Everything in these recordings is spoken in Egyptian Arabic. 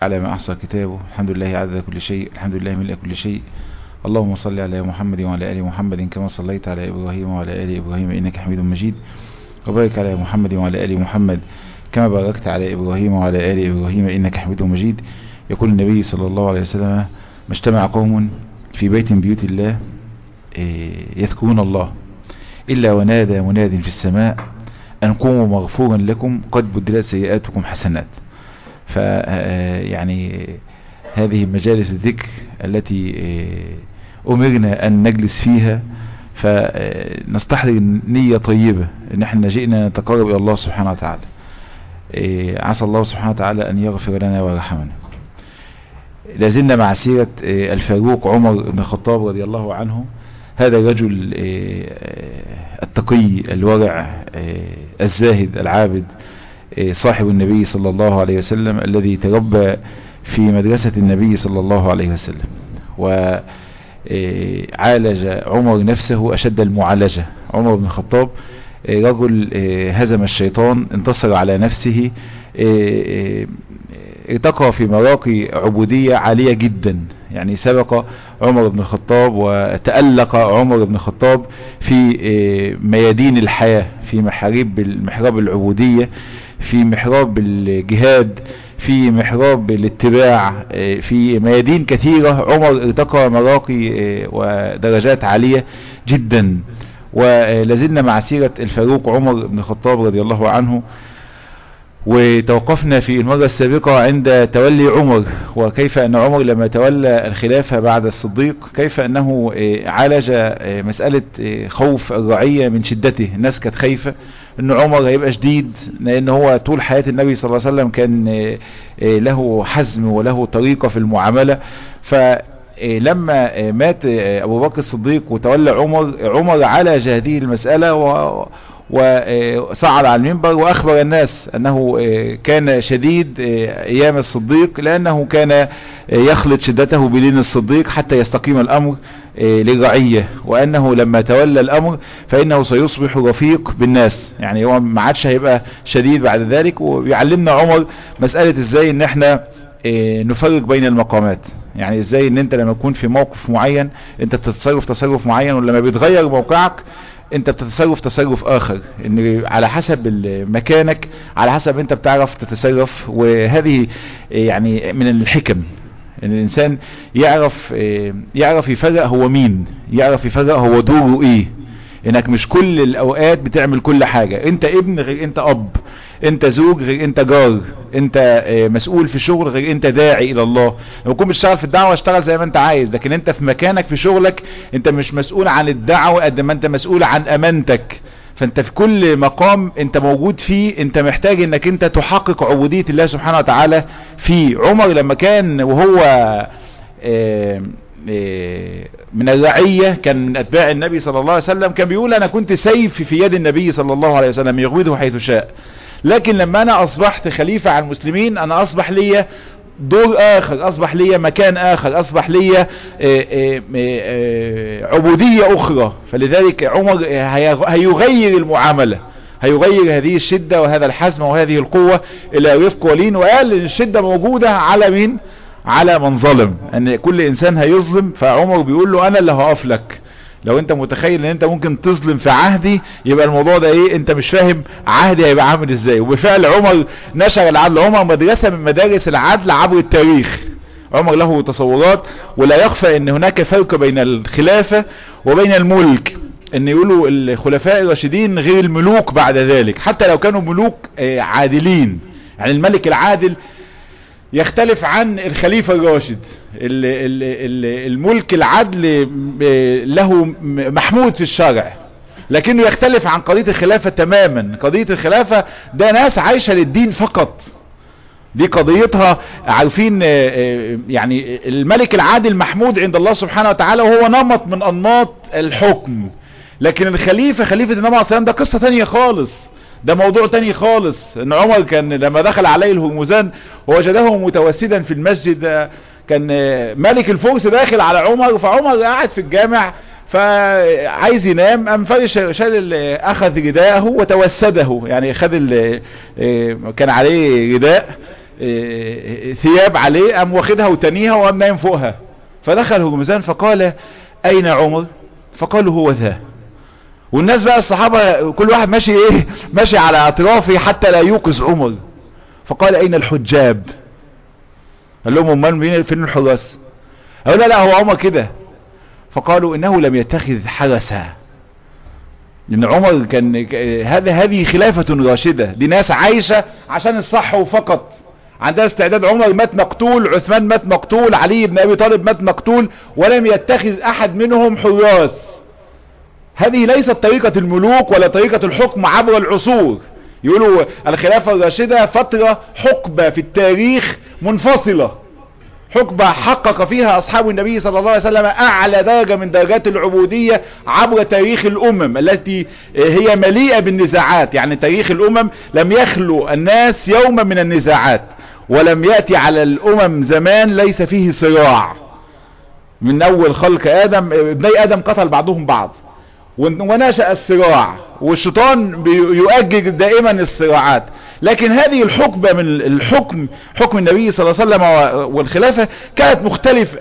على ما أحصى كتابه الحمد لله عدد كل شيء الحمد لله ملء كل شيء اللهم صل على محمد وعلى آل محمد كما صليت على إبراهيم وعلى آل إبراهيم إنك حميد مجيد وبارك على محمد وعلى آل محمد كما باركت على إبراهيم وعلى آل إبراهيم إنك حميد مجيد يقول النبي صلى الله عليه وسلم ما اجتمع قوم في بيت من بيوت الله يذكرون الله إلا ونادى مناد في السماء أن قوموا مغفورا لكم قد بدلت سيئاتكم حسنات ف يعني هذه مجالس الذكر التي أمرنا أن نجلس فيها فنستحضر نية طيبة ان احنا جئنا نتقرب الى الله سبحانه وتعالى عسى الله سبحانه وتعالى ان يغفر لنا ويرحمنا لازلنا مع سيرة الفاروق عمر بن الخطاب رضي الله عنه هذا الرجل التقي الورع الزاهد العابد صاحب النبي صلى الله عليه وسلم الذي تربى في مدرسة النبي صلى الله عليه وسلم وعالج عمر نفسه أشد المعالجة عمر بن الخطاب رجل هزم الشيطان انتصر على نفسه ارتقى في مراقي عبودية عالية جدا يعني سبق عمر بن الخطاب وتألق عمر بن الخطاب في ميادين الحياة في محاريب المحراب العبودية في محراب الجهاد في محراب الاتباع في ميادين كثيرة عمر ارتقى مراقي ودرجات عالية جدا ولازلنا مع سيرة الفاروق عمر بن الخطاب رضي الله عنه وتوقفنا في المرة السابقة عند تولي عمر وكيف أن عمر لما تولى الخلافة بعد الصديق كيف أنه عالج مسألة خوف الرعية من شدته الناس كانت خايفة أن عمر هيبقى شديد لأن هو طول حياة النبي صلى الله عليه وسلم كان له حزم وله طريقة في المعاملة ف لما مات أبو بكر الصديق وتولى عمر عمر عالج هذه المسألة و وصعد على المنبر واخبر الناس انه كان شديد ايام الصديق لانه كان يخلط شدته بدين الصديق حتى يستقيم الامر للرعية وانه لما تولى الامر فانه سيصبح رفيق بالناس يعني هو ما عادش هيبقى شديد بعد ذلك ويعلمنا عمر مسألة ازاي ان احنا نفرق بين المقامات يعني ازاي ان انت لما تكون في موقف معين انت بتتصرف تصرف معين ولما بيتغير موقعك انت بتتصرف تصرف اخر ان على حسب مكانك على حسب انت بتعرف تتصرف وهذه يعني من الحكم ان الانسان يعرف يعرف يفرق هو مين يعرف يفرق هو دوره ايه انك مش كل الاوقات بتعمل كل حاجة انت ابن غير انت اب انت زوج غير انت جار انت مسؤول في شغل غير انت داعي الى الله لما تكون بتشتغل في الدعوة اشتغل زي ما انت عايز لكن انت في مكانك في شغلك انت مش مسؤول عن الدعوة قد ما انت مسؤول عن امانتك فانت في كل مقام انت موجود فيه انت محتاج انك انت تحقق عبودية الله سبحانه وتعالى فيه عمر لما كان وهو اه من الرعية كان من أتباع النبي صلى الله عليه وسلم كان بيقول أنا كنت سيف في يد النبي صلى الله عليه وسلم يغوده حيث شاء لكن لما أنا أصبحت خليفة على المسلمين أنا أصبح لي دور آخر أصبح لي مكان آخر أصبح لي عبودية أخرى فلذلك عمر هيغير المعاملة هيغير هذه الشدة وهذا الحزم وهذه القوة إلى رفق ولين وقال إن الشدة موجودة على مين على من ظلم ان كل انسان هيظلم فعمر بيقول له انا اللي هقف لك لو انت متخيل ان انت ممكن تظلم في عهدي يبقى الموضوع ده ايه انت مش فاهم عهدي هيبقى عامل ازاي وبالفعل عمر نشر العدل عمر مدرسة من مدارس العدل عبر التاريخ عمر له تصورات ولا يخفى ان هناك فرق بين الخلافة وبين الملك ان يقولوا الخلفاء الراشدين غير الملوك بعد ذلك حتى لو كانوا ملوك عادلين يعني الملك العادل يختلف عن الخليفة الراشد الملك العدل له محمود في الشرع لكنه يختلف عن قضية الخلافة تماما قضية الخلافة ده ناس عايشة للدين فقط دي قضيتها عارفين يعني الملك العادل محمود عند الله سبحانه وتعالى وهو نمط من انماط الحكم لكن الخليفة خليفة النبي عليه الصلاة ده قصة تانية خالص ده موضوع تاني خالص ان عمر كان لما دخل عليه الهرمزان ووجده متوسدا في المسجد كان ملك الفرس داخل على عمر فعمر قاعد في الجامع فعايز ينام قام فرش شال اخذ رداءه وتوسده يعني خد كان عليه رداء ثياب عليه قام واخدها وتانيها وقام نايم فوقها فدخل هرمزان فقال اين عمر فقالوا هو ذا والناس بقى الصحابة كل واحد ماشي ايه ماشي على اطرافه حتى لا يوقظ عمر فقال اين الحجاب قال لهم امال مين فين الحراس قالوا لا لا هو عمر كده فقالوا انه لم يتخذ حرسا لان عمر كان هذا هذه خلافة راشدة دي ناس عايشة عشان الصح وفقط عندها استعداد عمر مات مقتول عثمان مات مقتول علي بن ابي طالب مات مقتول ولم يتخذ احد منهم حراس هذه ليست طريقة الملوك ولا طريقة الحكم عبر العصور يقولوا الخلافة الراشدة فترة حقبة في التاريخ منفصلة حقبة حقق فيها أصحاب النبي صلى الله عليه وسلم أعلى درجة من درجات العبودية عبر تاريخ الأمم التي هي مليئة بالنزاعات يعني تاريخ الأمم لم يخلو الناس يوما من النزاعات ولم يأتي على الأمم زمان ليس فيه صراع من أول خلق آدم ابني آدم قتل بعضهم بعض ونشأ الصراع والشيطان يؤجج دائما الصراعات لكن هذه الحقبة من الحكم حكم النبي صلى الله عليه وسلم والخلافة كانت مختلفة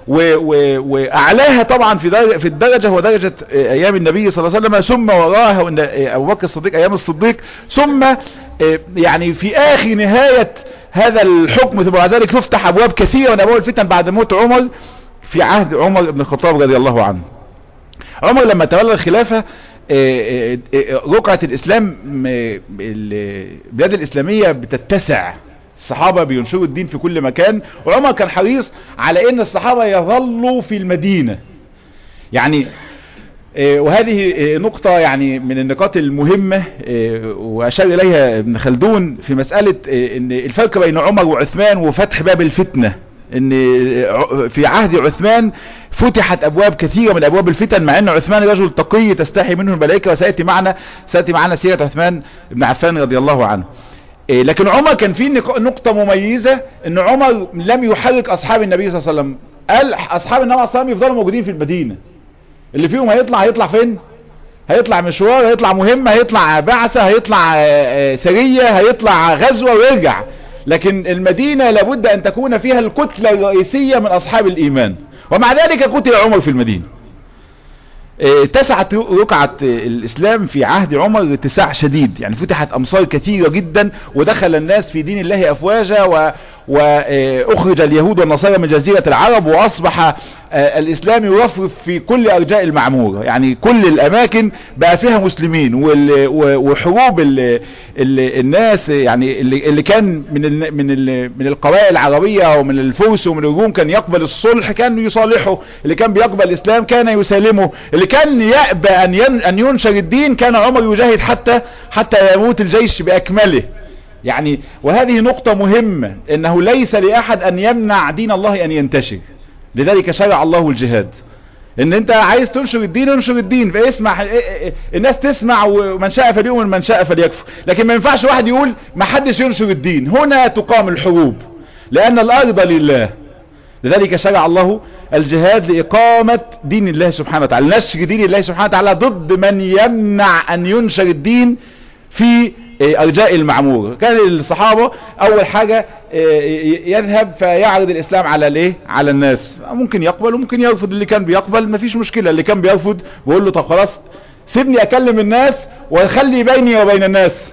واعلاها طبعا في درجة في الدرجة هو درجة ايام النبي صلى الله عليه وسلم ثم وراها ابو بكر الصديق ايام الصديق ثم يعني في اخر نهاية هذا الحكم ثم بعد ذلك تفتح ابواب كثيرة من ابواب الفتن بعد موت عمر في عهد عمر بن الخطاب رضي الله عنه عمر لما تولى الخلافة رقعة الاسلام البلاد الاسلامية بتتسع الصحابة بينشروا الدين في كل مكان وعمر كان حريص على ان الصحابة يظلوا في المدينة يعني وهذه نقطة يعني من النقاط المهمة واشار اليها ابن خلدون في مسألة ان الفرق بين عمر وعثمان وفتح باب الفتنة ان في عهد عثمان فتحت ابواب كثيرة من ابواب الفتن مع ان عثمان رجل تقي تستحي منه الملائكة وسيأتي معنا سيأتي معنا سيرة عثمان بن عفان رضي الله عنه لكن عمر كان في نقطة مميزة ان عمر لم يحرك اصحاب النبي صلى الله عليه وسلم قال اصحاب النبي صلى الله عليه وسلم يفضلوا موجودين في المدينة اللي فيهم هيطلع هيطلع فين هيطلع مشوار هيطلع مهمة هيطلع بعثة هيطلع سرية هيطلع غزوة ويرجع لكن المدينة لابد ان تكون فيها الكتلة الرئيسية من اصحاب الايمان ومع ذلك قتل عمر في المدينة اتسعت رقعة الاسلام في عهد عمر اتساع شديد يعني فتحت امصار كثيرة جدا ودخل الناس في دين الله افواجا و واخرج اليهود والنصارى من جزيرة العرب واصبح الاسلام يرفرف في كل ارجاء المعمورة يعني كل الاماكن بقى فيها مسلمين وحروب ال ال الناس يعني اللي كان من من من القبائل العربية ومن الفرس ومن الروم كان يقبل الصلح كان يصالحه اللي كان بيقبل الاسلام كان يسالمه اللي كان يأبى ان ان ينشر الدين كان عمر يجاهد حتى حتى يموت الجيش باكمله يعني وهذه نقطة مهمة انه ليس لاحد ان يمنع دين الله ان ينتشر لذلك شرع الله الجهاد ان انت عايز تنشر الدين انشر الدين فاسمع الناس تسمع ومن شاء فليؤمن من شاء فليكفر لكن ما ينفعش واحد يقول ما حدش ينشر الدين هنا تقام الحروب لان الارض لله لذلك شرع الله الجهاد لإقامة دين الله سبحانه وتعالى نشر دين الله سبحانه وتعالى ضد من يمنع أن ينشر الدين في أرجاء المعمور كان الصحابة أول حاجة يذهب فيعرض الإسلام على الايه على الناس ممكن يقبل وممكن يرفض اللي كان بيقبل مفيش مشكلة اللي كان بيرفض بيقول له طب خلاص سيبني أكلم الناس وخلي بيني وبين الناس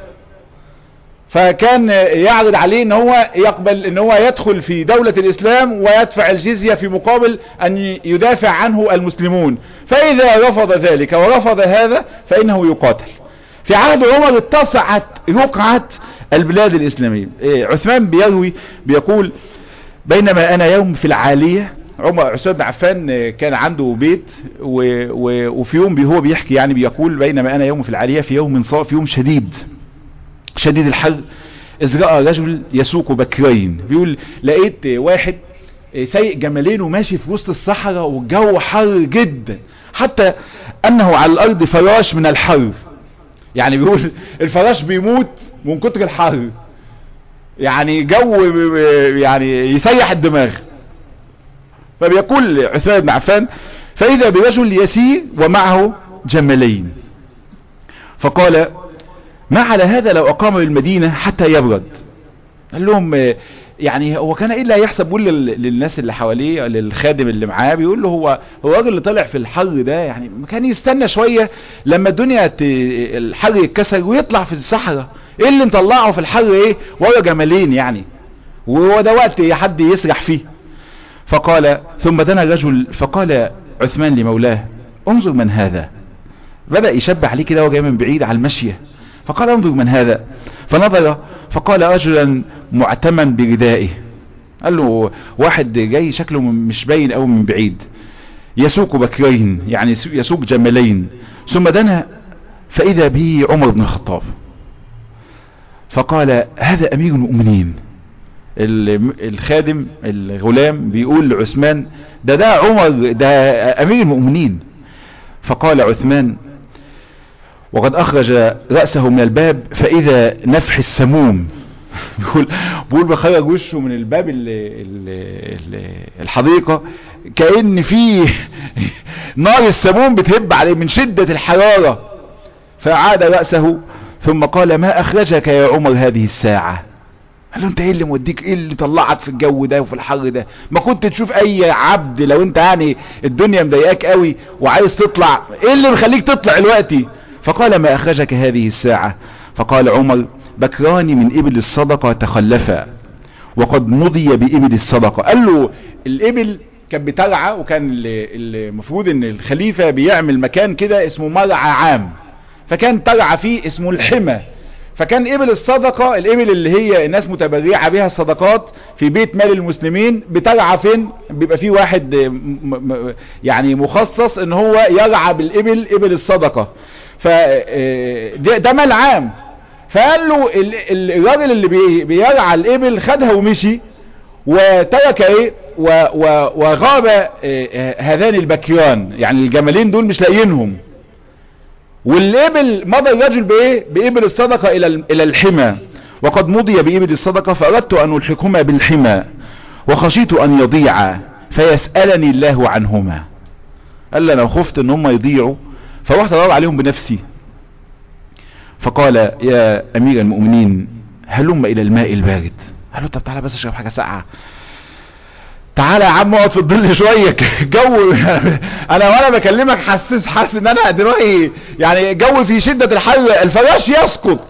فكان يعرض عليه ان هو يقبل ان هو يدخل في دولة الاسلام ويدفع الجزية في مقابل ان يدافع عنه المسلمون فاذا رفض ذلك ورفض هذا فانه يقاتل في عهد عمر اتسعت رقعة البلاد الاسلامية عثمان بيروي بيقول بينما انا يوم في العالية عمر عثمان بن عفان كان عنده بيت و و وفي يوم هو بيحكي يعني بيقول بينما انا يوم في العالية في يوم صار في يوم شديد شديد الحر إذ رأى رجل يسوق بكرين بيقول لقيت واحد سايق جمالين وماشي في وسط الصحراء والجو حر جدا حتى أنه على الأرض فراش من الحر يعني بيقول الفراش بيموت من كتر الحر يعني جو يعني يسيح الدماغ فبيقول عثمان بن عفان فإذا برجل يسير ومعه جملين فقال ما على هذا لو أقام بالمدينة حتى يبرد قال لهم آه، يعني هو كان ايه اللي هيحصل بيقول لل- للناس اللي حواليه للخادم اللي معاه بيقول له هو هو الراجل اللي طلع في الحر ده يعني ما كان يستنى شويه لما الدنيا ت... الحر يتكسر ويطلع في الصحراء ايه اللي مطلعه في الحر ايه ورا جمالين يعني وهو ده وقت حد يسرح فيه فقال ثم دنا الرجل فقال عثمان لمولاه انظر من هذا بدأ يشبه عليه كده وهو جاي من بعيد على المشية فقال انظر من هذا فنظر فقال رجلا معتما بردائه قال له واحد جاي شكله مش باين قوي من بعيد يسوق بكرين يعني يسوق جملين ثم دنا فإذا به عمر بن الخطاب فقال هذا أمير المؤمنين ال- الخادم الغلام بيقول لعثمان ده ده عمر ده أمير المؤمنين فقال عثمان وقد أخرج رأسه من الباب فإذا نفح السموم بيقول بيقول بخرج وشه من الباب ال ال ال الحديقة كأن في نار السموم بتهب عليه من شدة الحرارة فعاد رأسه ثم قال ما أخرجك يا عمر هذه الساعة قال له انت ايه اللي موديك ايه اللي طلعك في الجو ده وفي الحر ده ما كنت تشوف اي عبد لو انت يعني الدنيا مضايقاك قوي وعايز تطلع ايه اللي مخليك تطلع دلوقتي فقال ما اخرجك هذه الساعة فقال عمر بكران من ابل الصدقة تخلفا وقد مضي بابل الصدقة قال له الابل كان بترعى وكان ال- المفروض ان الخليفة بيعمل مكان كده اسمه مرعى عام فكان ترعى فيه اسمه الحمى فكان ابل الصدقة الابل اللي هي الناس متبرعة بها الصدقات في بيت مال المسلمين بترعى فين بيبقى فيه واحد م- م- يعني مخصص ان هو يرعى بالابل ابل الصدقة ف آه، ده ده مال عام فقال له ال- ال- الراجل اللي بي- بيرعى الابل خدها ومشي وترك ايه و- و- وغاب آه، آه، هذان البكيان يعني الجمالين دول مش لاقيينهم والابل مضى الرجل بايه بابل الصدقة الى ال- الى الحمى وقد مضي بابل الصدقة فاردت ان الحقهما بالحمى وخشيت ان يضيعا فيسألني الله عنهما قال لي انا خفت ان هم يضيعوا فروحت ادور عليهم بنفسي فقال يا امير المؤمنين هلم الى الماء البارد قال له طب تعالى بس اشرب حاجة ساقعة تعالى يا عم اقعد في الظل شويه جو انا وانا بكلمك حاسس حاسس ان انا دلوقتي يعني جو في شده الحر الفراش يسقط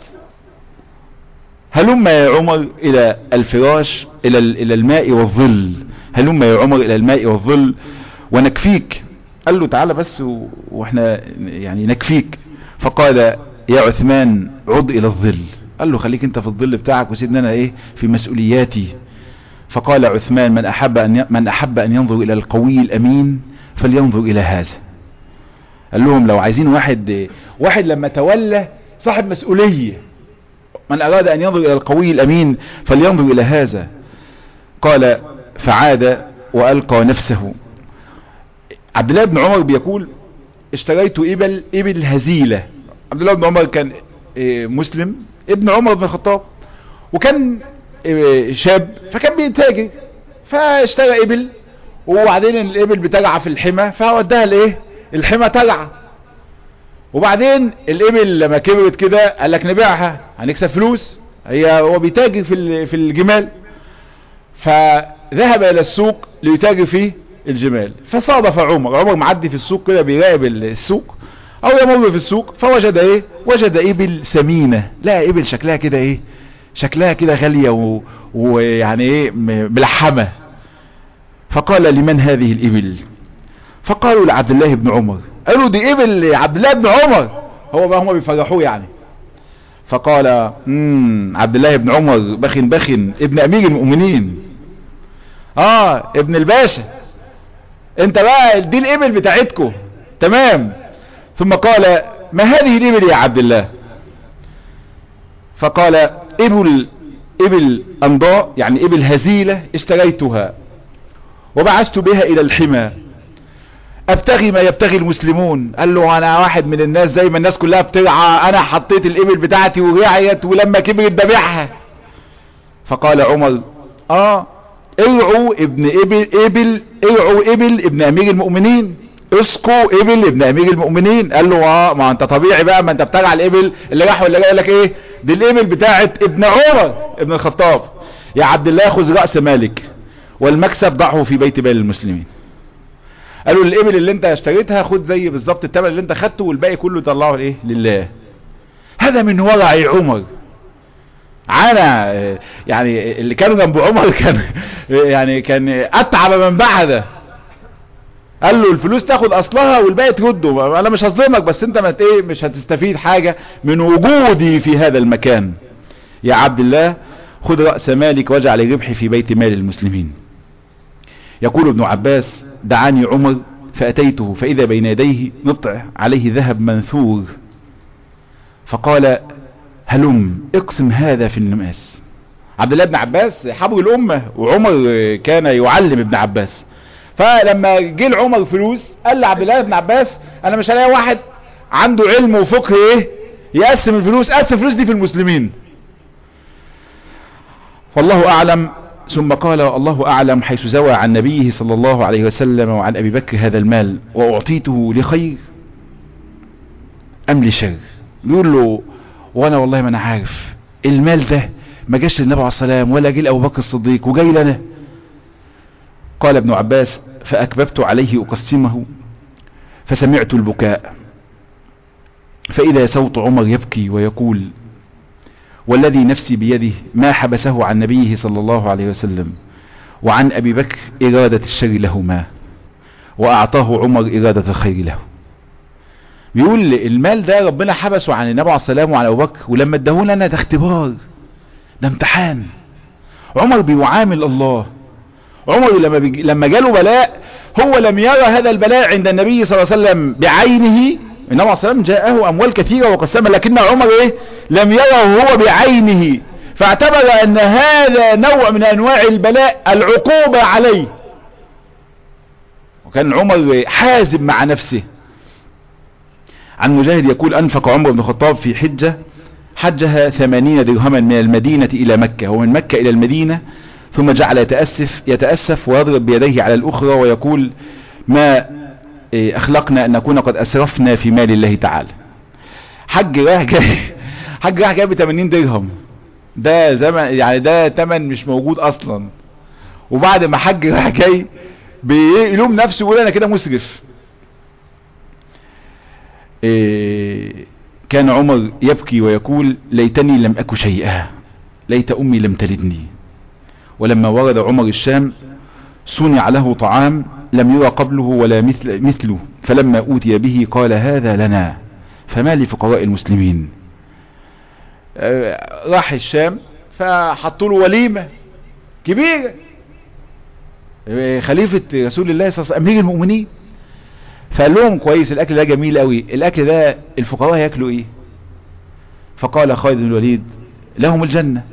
هلم يا عمر الى الفراش الى ال- الى الماء والظل هلم يا عمر الى الماء والظل ونكفيك قال له تعالى بس و- واحنا يعني نكفيك فقال يا عثمان عد الى الظل قال له خليك انت في الظل بتاعك وسيبني انا ايه في مسؤولياتي فقال عثمان من أحب أن من أحب أن ينظر إلى القوي الأمين فلينظر إلى هذا قال لهم لو عايزين واحد واحد لما تولى صاحب مسؤولية من أراد أن ينظر إلى القوي الأمين فلينظر إلى هذا قال فعاد وألقى نفسه عبد الله بن عمر بيقول اشتريت إبل إبل هزيلة عبد الله بن عمر كان إيه، مسلم ابن عمر بن الخطاب وكان إيه، شاب فكان بيتاجر فاشترى ابل وبعدين الابل بترعى في الحمى فوداها لايه الحمى ترعى وبعدين الابل لما كبرت كده قال لك نبيعها هنكسب فلوس هي هو بيتاجر في ال- في الجمال فذهب الى السوق ليتاجر في الجمال فصادف عمر عمر معدي في السوق كده بيراقب السوق او يمر في السوق فوجد ايه وجد ابل سمينة لا ابل شكلها كده ايه شكلها كده غالية و- ويعني ايه م- ملحمة فقال لمن هذه الابل فقالوا لعبد الله بن عمر قالوا دي ابل عبد الله بن عمر هو بقى هم بيفرحوه يعني فقال امم عبد الله بن عمر بخن بخن ابن امير المؤمنين اه ابن الباشا انت بقى دي الابل بتاعتكم تمام ثم قال ما هذه الابل يا عبد الله فقال ابل ابل انضاء يعني ابل هزيلة اشتريتها وبعثت بها الى الحمى ابتغي ما يبتغي المسلمون قال له انا واحد من الناس زي ما الناس كلها بترعى انا حطيت الابل بتاعتي ورعيت ولما كبرت ببيعها فقال عمر اه ارعوا ابن ابل ابل ارعوا ابل ابن امير المؤمنين اسقوا ابل ابن امير المؤمنين قال له اه ما انت طبيعي بقى ما انت بترعى الابل اللي راح ولا جاي لك ايه دي الابل بتاعت ابن عمر ابن الخطاب يا عبد الله خذ رأس مالك والمكسب ضعه في بيت مال المسلمين قالوا الابل اللي انت اشتريتها خد زي بالظبط الثمن اللي انت خدته والباقي كله طلعه لايه لله هذا من ورع عمر عانى يعني اللي كانوا جنب عمر كان يعني كان اتعب من بعده قال له الفلوس تاخد اصلها والباقي ترده انا مش هظلمك بس انت ما ايه مش هتستفيد حاجة من وجودي في هذا المكان يا عبد الله خذ رأس مالك واجعل الربح في بيت مال المسلمين يقول ابن عباس دعاني عمر فأتيته فإذا بين يديه نطع عليه ذهب منثور فقال هلم اقسم هذا في النماس عبد الله بن عباس حبر الأمة وعمر كان يعلم ابن عباس فلما جه لعمر فلوس قال لعبد الله بن عباس انا مش هلاقي واحد عنده علم وفقه ايه يقسم الفلوس قسم الفلوس دي في المسلمين والله اعلم ثم قال الله اعلم حيث زوى عن نبيه صلى الله عليه وسلم وعن ابي بكر هذا المال واعطيته لخير ام لشر يقول له وانا والله ما انا عارف المال ده ما جاش للنبي عليه السلام ولا جه لابو بكر الصديق وجاي لنا قال ابن عباس فأكببت عليه أقسمه فسمعت البكاء فإذا صوت عمر يبكي ويقول والذي نفسي بيده ما حبسه عن نبيه صلى الله عليه وسلم وعن أبي بكر إرادة الشر لهما وأعطاه عمر إرادة الخير له بيقول المال ده ربنا حبسه عن النبي عليه السلام وعن أبو بكر ولما اداه لنا ده اختبار ده امتحان عمر بيعامل الله عمر لما بيج... لما جاله بلاء هو لم يرى هذا البلاء عند النبي صلى الله عليه وسلم بعينه النبي عليه السلام جاءه اموال كثيرة وقسمها لكن عمر ايه لم يره هو بعينه فاعتبر ان هذا نوع من انواع البلاء العقوبة عليه وكان عمر حازم مع نفسه عن مجاهد يقول انفق عمر بن الخطاب في حجة حجها ثمانين درهما من المدينة الى مكة ومن مكة الى المدينة ثم جعل يتأسف يتأسف ويضرب بيديه على الأخرى ويقول ما أخلقنا أن نكون قد أسرفنا في مال الله تعالى حج راح جاي حج راح جاي ب 80 درهم ده زمن يعني ده تمن مش موجود أصلا وبعد ما حج راح جاي بيلوم نفسه ويقول أنا كده مسرف كان عمر يبكي ويقول ليتني لم أكن شيئا ليت أمي لم تلدني ولما ورد عمر الشام صنع له طعام لم يرى قبله ولا مثل مثله فلما أوتي به قال هذا لنا فما لفقراء المسلمين راح الشام فحطوا له وليمة كبيرة خليفة رسول الله صلى الله عليه وسلم أمير المؤمنين فقال لهم كويس الأكل ده جميل قوي الأكل ده الفقراء يأكلوا إيه فقال خالد بن الوليد لهم الجنة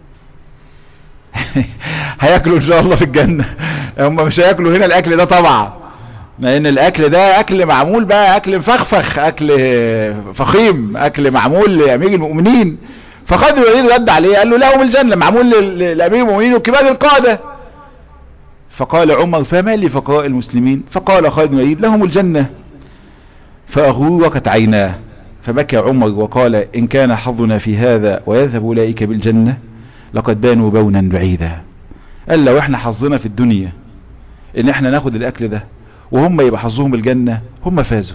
هياكلوا ان شاء الله في الجنة هم مش هياكلوا هنا الاكل ده طبعا لان الاكل ده اكل معمول بقى اكل مفخفخ اكل فخيم اكل معمول لامير المؤمنين فخالد بن الوليد رد عليه قال له لهم الجنة معمول لامير المؤمنين وكبار القادة فقال عمر فما لفقراء المسلمين فقال خالد بن الوليد لهم الجنة فأغرقت عيناه فبكى عمر وقال إن كان حظنا في هذا ويذهب أولئك بالجنة لقد بانوا بونا بعيدا قال لو احنا حظنا في الدنيا ان احنا ناخد الاكل ده وهم يبقى حظهم الجنة هم فازوا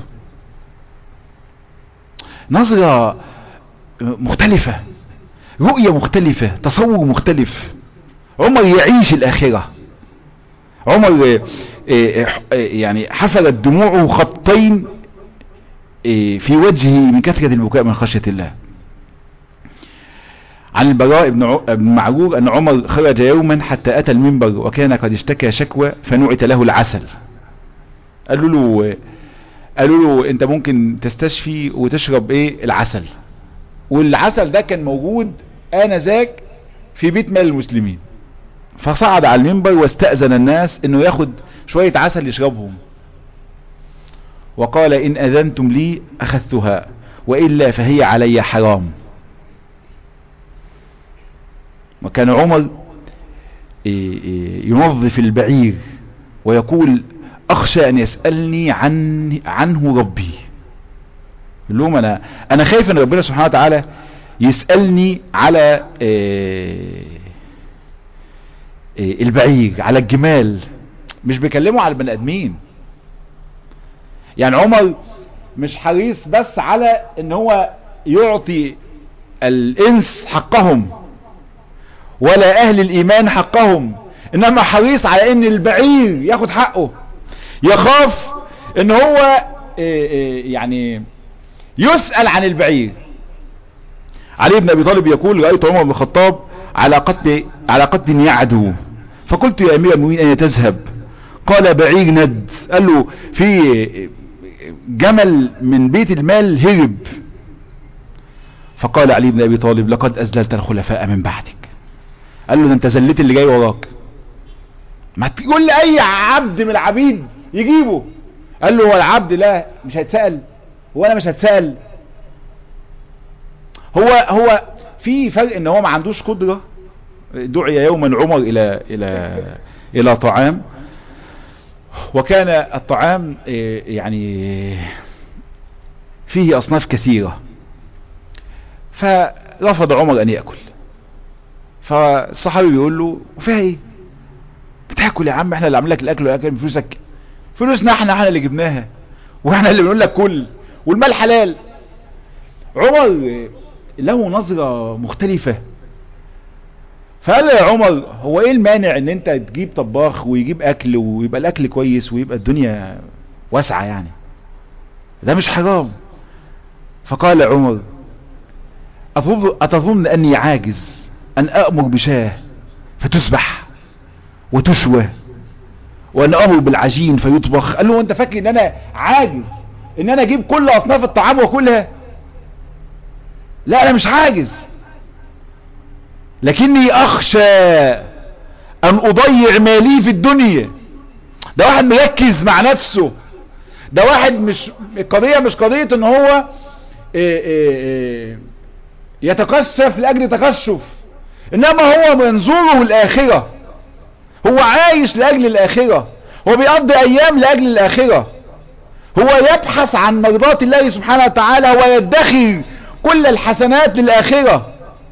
نظرة مختلفة رؤية مختلفة تصور مختلف عمر يعيش الاخرة عمر يعني حفلت دموعه خطين في وجهه من كثرة البكاء من خشية الله عن البراء بن معرور أن عمر خرج يوما حتى أتى المنبر وكان قد اشتكى شكوى فنعت له العسل قالوا له قالوا له انت ممكن تستشفي وتشرب ايه العسل والعسل ده كان موجود آنذاك في بيت مال المسلمين فصعد على المنبر واستأذن الناس انه ياخد شوية عسل يشربهم وقال ان اذنتم لي اخذتها وإلا فهي علي حرام وكان عمر ينظف البعير ويقول اخشى ان يسألني عن عنه ربي يقول لهم انا انا خايف ان ربنا سبحانه وتعالى يسألني على إيه البعير على الجمال مش بيكلموا على البني ادمين يعني عمر مش حريص بس على ان هو يعطي الانس حقهم ولا اهل الايمان حقهم انما حريص على ان البعير ياخد حقه يخاف ان هو إيه إيه يعني يسأل عن البعير علي بن ابي طالب يقول رأيت عمر بن الخطاب على قتل على قتل يعدو فقلت يا امير المؤمنين اين تذهب قال بعير ند قال له في جمل من بيت المال هرب فقال علي بن ابي طالب لقد اذللت الخلفاء من بعدك قال له ده انت زلت اللي جاي وراك ما تقول لي اي عبد من العبيد يجيبه قال له هو العبد لا مش هيتسأل هو انا مش هتسأل هو هو في فرق ان هو ما عندوش قدرة دعي يوما عمر الى الى الى طعام وكان الطعام يعني فيه اصناف كثيرة فرفض عمر ان يأكل فالصحابي بيقول له وفيها ايه بتاكل يا عم احنا اللي عامل لك الاكل والاكل بفلوسك فلوسنا احنا احنا اللي جبناها واحنا اللي بنقول لك كل والمال حلال عمر له نظرة مختلفة فقال يا عمر هو ايه المانع ان انت تجيب طباخ ويجيب اكل ويبقى الاكل كويس ويبقى الدنيا واسعة يعني ده مش حرام فقال عمر أتظن أني عاجز أن أأمر بشاه فتسبح وتشوى وأن أمر بالعجين فيطبخ قال له أنت فاكر أن أنا عاجز أن أنا أجيب كل أصناف الطعام وكلها لا أنا مش عاجز لكني أخشى أن أضيع مالي في الدنيا ده واحد مركز مع نفسه ده واحد مش القضية مش قضية ان هو إيه إيه إيه يتكشف لأجل تكشف انما هو منظوره الآخرة هو عايش لأجل الآخرة هو بيقضي أيام لأجل الآخرة هو يبحث عن مرضات الله سبحانه وتعالى ويدخر كل الحسنات للآخرة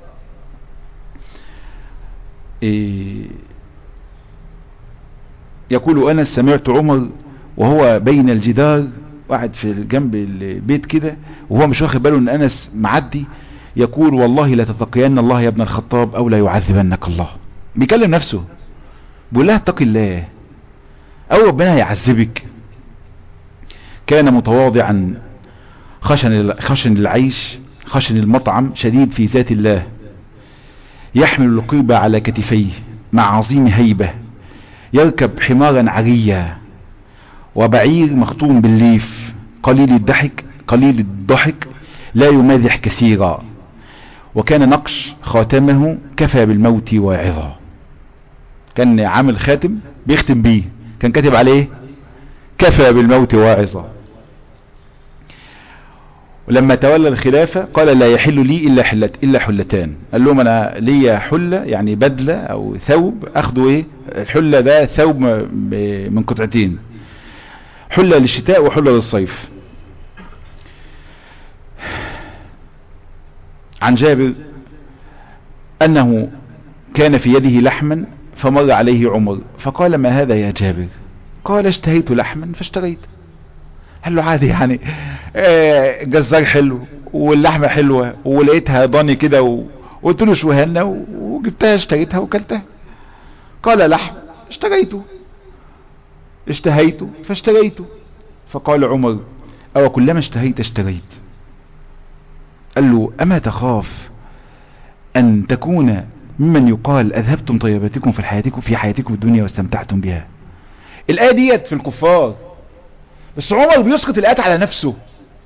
يقول أنا سمعت عمر وهو بين الجدار قاعد في جنب البيت كده وهو مش واخد باله ان انس معدي يقول والله لا تتقين الله يا ابن الخطاب او لا يعذبنك الله بيكلم نفسه بيقول لها اتق الله او ربنا هيعذبك كان متواضعا خشن خشن العيش خشن المطعم شديد في ذات الله يحمل القيبة على كتفيه مع عظيم هيبة يركب حمارا عريا وبعير مخطوم بالليف قليل الضحك قليل الضحك لا يمازح كثيرا وكان نقش خاتمه كفى بالموت واعظا كان عامل خاتم بيختم بيه كان كاتب عليه كفى بالموت واعظا ولما تولى الخلافة قال لا يحل لي إلا حلت إلا حلتان قال لهم أنا ليا حلة يعني بدلة أو ثوب أخذوا إيه الحلة ده ثوب من قطعتين حلة للشتاء وحلة للصيف عن جابر أنه كان في يده لحما فمر عليه عمر فقال ما هذا يا جابر قال اشتهيت لحما فاشتريت قال له عادي يعني آه جزار حلو واللحمة حلوة ولقيتها ضاني كده وقلت له شوهنا وجبتها اشتريتها وكلتها قال لحم اشتريته اشتهيته فاشتريته فقال عمر او كلما اشتهيت اشتريت قال له اما تخاف ان تكون ممن يقال اذهبتم طيباتكم في حياتكم في حياتكم الدنيا واستمتعتم بها الايه ديت في الكفار بس عمر بيسقط الايات على نفسه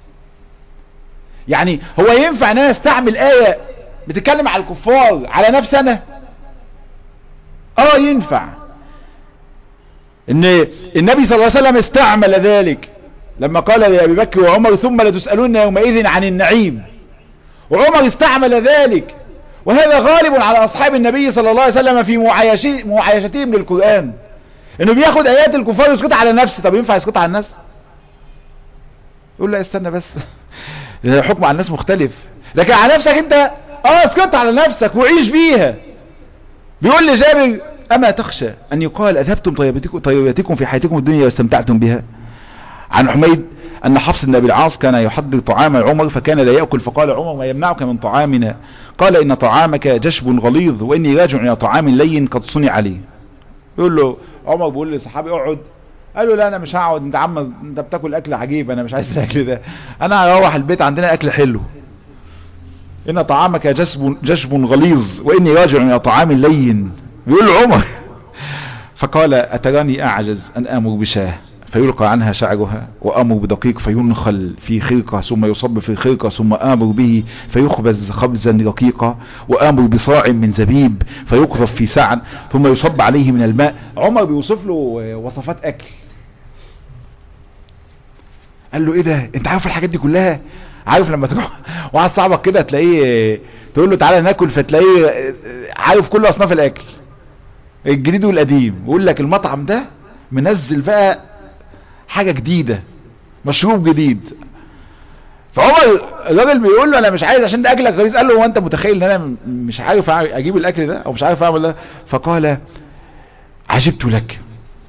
يعني هو ينفع ان انا استعمل ايه بتتكلم على الكفار على نفسي انا اه ينفع ان النبي صلى الله عليه وسلم استعمل ذلك لما قال لأبي بكر وعمر ثم لتسألون يومئذ عن النعيم وعمر استعمل ذلك وهذا غالب على أصحاب النبي صلى الله عليه وسلم في معايشتهم للقرآن انه بياخد ايات الكفار يسقطها على نفسه طب ينفع يسقطها على الناس يقول لا استنى بس الحكم على الناس مختلف لكن على نفسك انت اه اسقطها على نفسك وعيش بيها بيقول لي جابر أما تخشى أن يقال أذهبتم طيبتكم, طيبتكم في حياتكم الدنيا واستمتعتم بها عن حميد أن حفص بن أبي العاص كان يحضر طعام عمر فكان لا يأكل فقال عمر ما يمنعك من طعامنا قال إن طعامك جشب غليظ وإني راجع إلى طعام لين قد صنع عليه يقول له عمر بيقول لصحابي اقعد قال له لا انا مش هقعد انت عم انت بتاكل اكل عجيب انا مش عايز الاكل ده انا هروح البيت عندنا اكل حلو ان طعامك جشب جشب غليظ واني راجع الى طعام لين بيقول له عمر فقال اتراني اعجز ان امر بشاه فيلقى عنها شعرها وامر بدقيق فينخل في خرقة ثم يصب في خرقة ثم امر به فيخبز خبزا رقيقا وامر بصاع من زبيب فيقذف في سعن ثم يصب عليه من الماء عمر بيوصف له وصفات اكل قال له ايه ده انت عارف الحاجات دي كلها عارف لما تروح واحد صاحبك كده تلاقيه تقول له تعالى ناكل فتلاقيه عارف كل اصناف الاكل الجديد والقديم يقول لك المطعم ده منزل بقى حاجة جديدة مشروب جديد فعمر الراجل بيقول له انا مش عايز عشان ده اكلك غريز قال له هو انت متخيل ان انا مش عارف اجيب الاكل ده او مش عارف اعمل ده فقال عجبت لك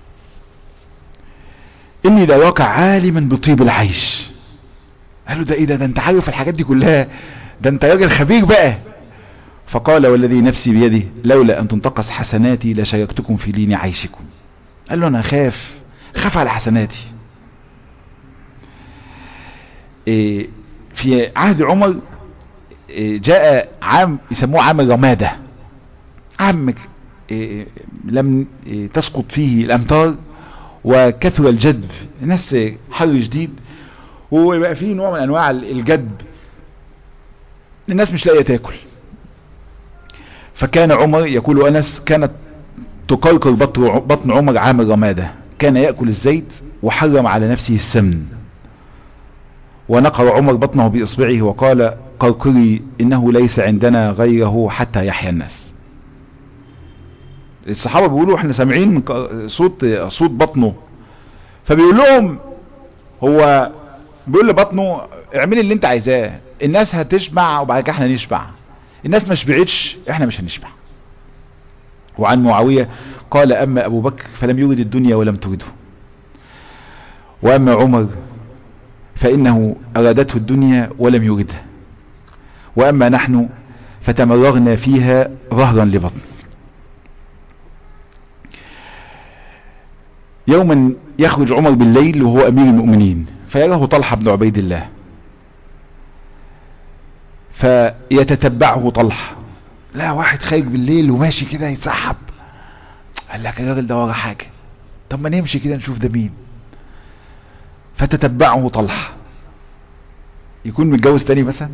اني لراك عالما بطيب العيش قال له ده ايه ده ده انت عارف الحاجات دي كلها ده انت راجل خبير بقى فقال والذي نفسي بيده لولا ان تنتقص حسناتي لشاركتكم في لين عيشكم قال له انا خاف خاف على حسناتي إيه في عهد عمر إيه جاء عام يسموه عام الرمادة عام إيه لم تسقط فيه الامطار وكثر الجدب الناس حر شديد ويبقى فيه نوع من انواع الجدب الناس مش لاقيه تاكل فكان عمر يقول انس كانت تقلقل بطن عمر عام الرماده كان يأكل الزيت وحرم على نفسه السمن ونقر عمر بطنه بإصبعه وقال قرقري إنه ليس عندنا غيره حتى يحيا الناس الصحابة بيقولوا احنا سامعين صوت صوت بطنه فبيقول لهم هو بيقول لبطنه اعملي اللي انت عايزاه الناس هتشبع وبعد كده احنا نشبع الناس ما شبعتش احنا مش هنشبع وعن معاوية قال أما أبو بكر فلم يرد الدنيا ولم ترده وأما عمر فإنه أرادته الدنيا ولم يردها وأما نحن فتمرغنا فيها ظهرا لبطن يوما يخرج عمر بالليل وهو أمير المؤمنين فيراه طلحة بن عبيد الله فيتتبعه طلحة لا واحد خارج بالليل وماشي كده يتسحب قال لك الراجل ده ورا حاجة طب ما نمشي كده نشوف ده مين فتتبعه طلحة يكون متجوز تاني مثلا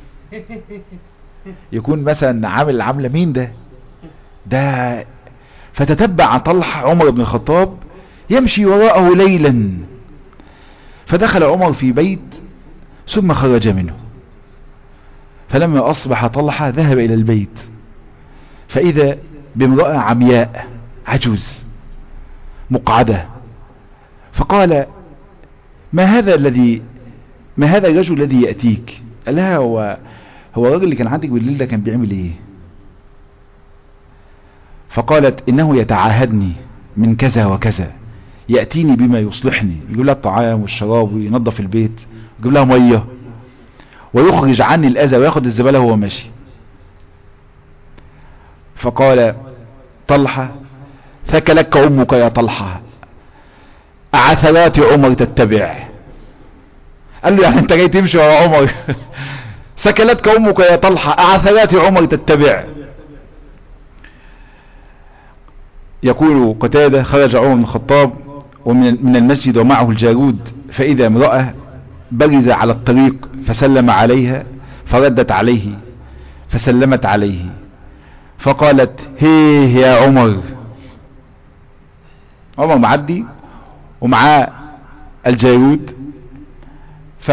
يكون مثلا عامل عاملة مين ده ده فتتبع طلحة عمر بن الخطاب يمشي وراءه ليلا فدخل عمر في بيت ثم خرج منه فلما أصبح طلحة ذهب إلى البيت فإذا بامرأة عمياء عجوز مقعدة فقال ما هذا الذي ما هذا الرجل الذي يأتيك قال لها هو هو الراجل اللي كان عندك بالليل ده كان بيعمل ايه فقالت انه يتعاهدني من كذا وكذا يأتيني بما يصلحني يقول لها الطعام والشراب وينظف البيت ويجيب لها مية ويخرج عني الأذى وياخد الزبالة وهو ماشي فقال طلحة ثكلك أمك يا طلحة عثرات عمر تتبع قال له يعني انت جاي تمشي ورا عمر سكلتك امك يا طلحة عثرات عمر تتبع يقول قتادة خرج عمر بن الخطاب ومن من المسجد ومعه الجارود فإذا امرأة برز على الطريق فسلم عليها فردت عليه فسلمت عليه فقالت هيه يا عمر عمر معدي ومعاه الجارود ف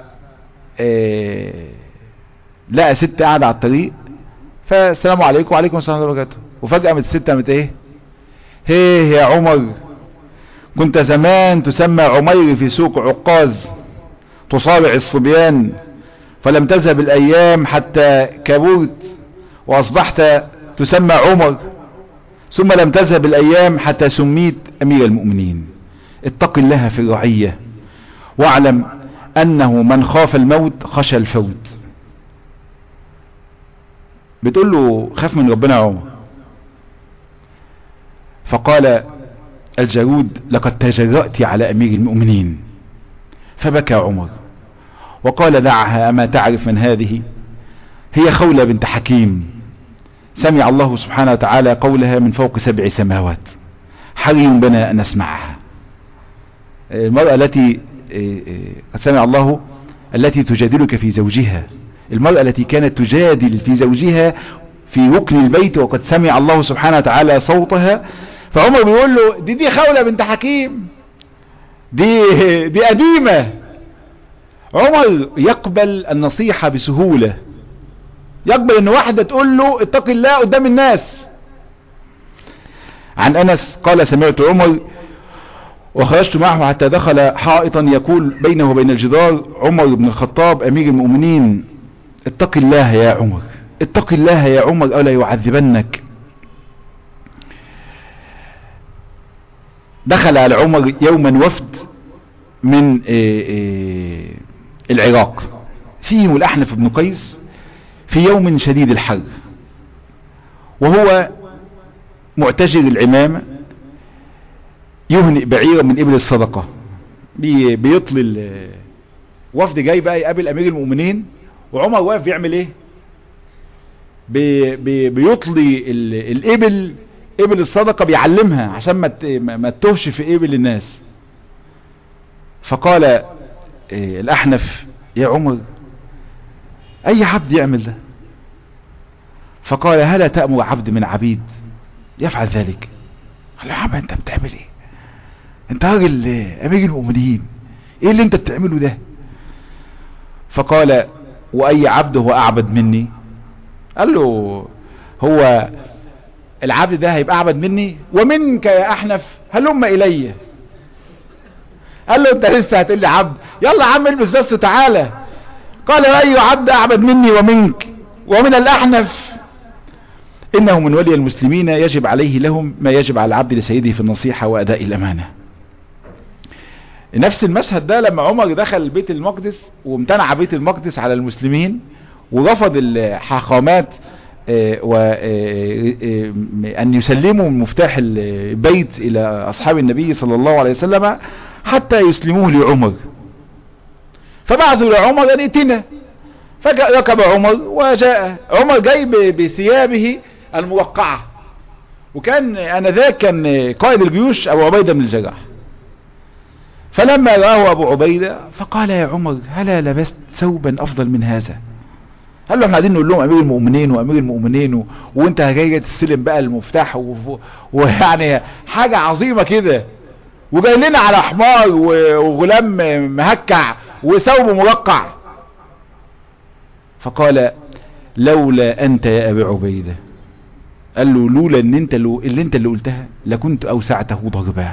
إيه لقى ست قاعدة على الطريق فالسلام عليكم وعليكم السلام ورحمة الله وبركاته وفجأة من الست قامت ايه هيه يا عمر كنت زمان تسمى عمير في سوق عقاز تصارع الصبيان فلم تذهب الايام حتى كبرت واصبحت تسمى عمر ثم لم تذهب الأيام حتى سميت أمير المؤمنين اتق الله في الرعية واعلم أنه من خاف الموت خشى الفوت بتقول له خاف من ربنا يا عمر فقال الجرود لقد تجرأت على أمير المؤمنين فبكى عمر وقال دعها أما تعرف من هذه هي خولة بنت حكيم سمع الله سبحانه وتعالى قولها من فوق سبع سماوات حري بنا أن نسمعها المرأة التي قد سمع الله التي تجادلك في زوجها المرأة التي كانت تجادل في زوجها في ركن البيت وقد سمع الله سبحانه وتعالى صوتها فعمر بيقول له دي دي خولة بنت حكيم دي دي قديمة عمر يقبل النصيحة بسهولة يقبل ان واحدة تقول له اتق الله قدام الناس عن انس قال سمعت عمر وخرجت معه حتى دخل حائطا يقول بينه وبين الجدار عمر بن الخطاب امير المؤمنين اتق الله يا عمر اتق الله يا عمر ألا يعذبنك دخل على عمر يوما وفد من العراق فيهم الأحنف بن قيس في يوم شديد الحر وهو معتجر العمامة يهنئ بعيرا من إبل الصدقة بي بيطل وفد جاي بقى يقابل أمير المؤمنين وعمر واقف بيعمل ايه بي بي بيطلي الإبل إبل الصدقة بيعلمها عشان ما ما تتوهش في إبل الناس فقال إيه الأحنف يا عمر أي عبد يعمل ده فقال هلا تأمر عبد من عبيد يفعل ذلك قال له يا عم انت بتعمل ايه انت راجل امير المؤمنين ايه اللي انت بتعمله ده فقال واي عبد هو اعبد مني قال له هو العبد ده هيبقى اعبد مني ومنك يا احنف هلم الي قال له انت لسه هتقول لي عبد يلا يا عم البس بس تعالى قال اي عبد اعبد مني ومنك ومن الاحنف انه من ولي المسلمين يجب عليه لهم ما يجب على العبد لسيده في النصيحة واداء الامانة نفس المشهد ده لما عمر دخل بيت المقدس وامتنع بيت المقدس على المسلمين ورفض الحاخامات وأن يسلموا مفتاح البيت إلى أصحاب النبي صلى الله عليه وسلم حتى يسلموه لعمر فبعثوا لعمر أن ائتنا فركب عمر وجاء عمر جاي بثيابه الموقعة وكان أنذاك كان قائد الجيوش أبو عبيدة بن الجراح فلما رآه أبو عبيدة فقال يا عمر هلا لبست ثوبا أفضل من هذا قال له احنا قاعدين نقول لهم امير المؤمنين وامير المؤمنين و... وانت جاي تستلم بقى المفتاح و... ويعني حاجة عظيمة كده وجاي لنا على حمار و... وغلام مهكع وثوب مرقع فقال لولا انت يا ابي عبيدة قال له لولا ان انت لو... اللي انت اللي قلتها لكنت اوسعته ضربا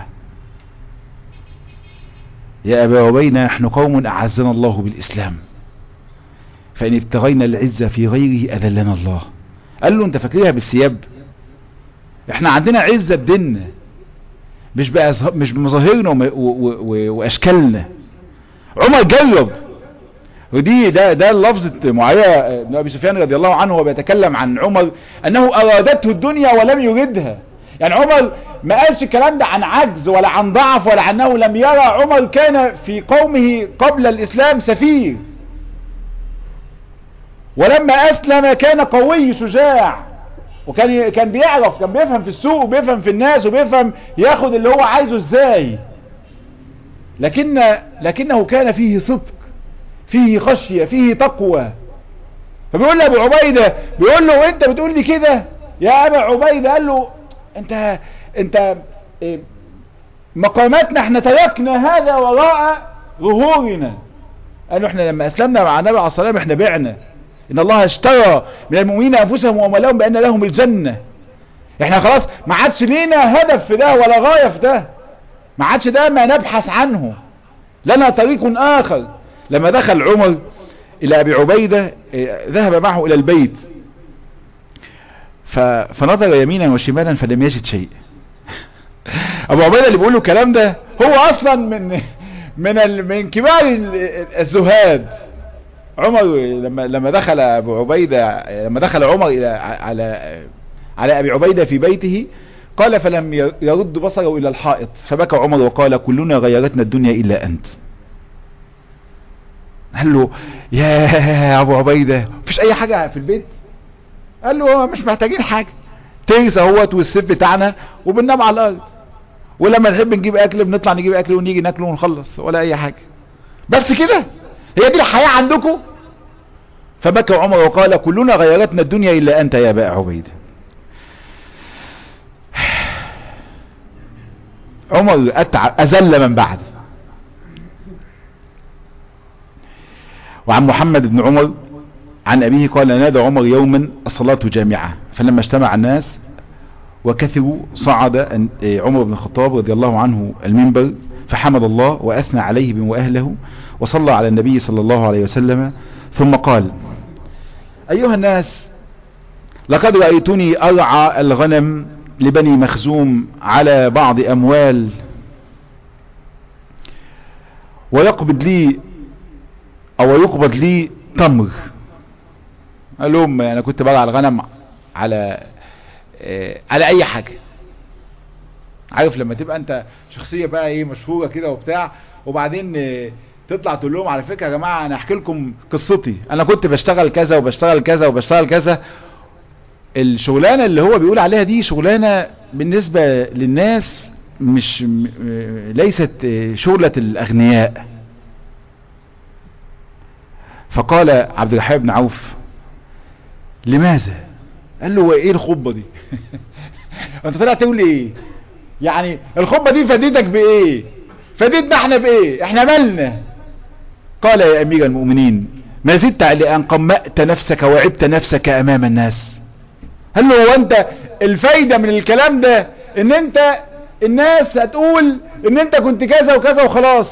يا ابا عبيدة نحن قوم اعزنا الله بالاسلام فإن ابتغينا العزة في غيره أذلنا الله قال له انت فاكرها بالثياب احنا عندنا عزة بديننا مش مش بمظاهرنا واشكالنا عمر جرب ودي ده ده لفظة معاوية بن ابي سفيان رضي الله عنه وبيتكلم عن عمر انه ارادته الدنيا ولم يردها يعني عمر ما قالش الكلام ده عن عجز ولا عن ضعف ولا عنه لم يرى عمر كان في قومه قبل الاسلام سفير ولما اسلم كان قوي شجاع وكان كان بيعرف كان بيفهم في السوق وبيفهم في الناس وبيفهم ياخد اللي هو عايزه ازاي لكن لكنه كان فيه صدق فيه خشية فيه تقوى فبيقول له ابو عبيدة بيقول له انت بتقول لي كده يا ابا عبيدة قال له انت انت إيه مقاماتنا احنا تركنا هذا وراء ظهورنا قالوا احنا لما اسلمنا مع النبي عليه الصلاه والسلام احنا بعنا ان الله اشترى من المؤمنين انفسهم واموالهم بان لهم الجنة احنا خلاص ما عادش لينا هدف في ده ولا غاية في ده ما عادش ده ما نبحث عنه لنا طريق اخر لما دخل عمر الى ابي عبيدة ذهب معه الى البيت ف... فنظر يمينا وشمالا فلم يجد شيء ابو عبيدة اللي بيقول له الكلام ده هو اصلا من من ال... من كبار الزهاد عمر لما لما دخل ابو عبيدة لما دخل عمر الى على على ابي عبيدة في بيته قال فلم يرد بصره الى الحائط فبكى عمر وقال كلنا غيرتنا الدنيا الا انت قال له يا ابو عبيدة مفيش اي حاجة في البيت قال له مش محتاجين حاجة تيس اهوت والسيف بتاعنا وبننام على الارض ولما نحب نجيب اكل بنطلع نجيب اكل ونيجي ناكله ونخلص ولا اي حاجة بس كده هي دي الحياة عندكم فبكى عمر وقال كلنا غيرتنا الدنيا الا انت يا ابا عبيده عمر أتع... أزل من بعد وعن محمد بن عمر عن أبيه قال نادى عمر يوما الصلاة جامعة فلما اجتمع الناس وكثروا صعد عمر بن الخطاب رضي الله عنه المنبر فحمد الله وأثنى عليه بهم وأهله وصلى على النبي صلى الله عليه وسلم ثم قال أيها الناس لقد رأيتني أرعى الغنم لبني مخزوم على بعض أموال ويقبض لي أو يقبض لي تمر قال لهم أنا كنت برعى الغنم على آه على أي حاجة عارف لما تبقى أنت شخصية بقى إيه مشهورة كده وبتاع وبعدين آه تطلع تقول لهم على فكرة يا جماعة أنا أحكي لكم قصتي أنا كنت بشتغل كذا وبشتغل كذا وبشتغل كذا الشغلانة اللي هو بيقول عليها دي شغلانة بالنسبة للناس مش ليست شغلة الأغنياء فقال عبد الرحمن بن عوف لماذا قال له ايه الخطبة دي انت طلع تقول ايه يعني الخطبة دي فادتك بايه فادتنا احنا بايه احنا مالنا قال يا امير المؤمنين ما زدت لان قمأت نفسك وعبت نفسك امام الناس قال له هو انت الفايدة من الكلام ده ان انت الناس هتقول ان انت كنت كذا وكذا وخلاص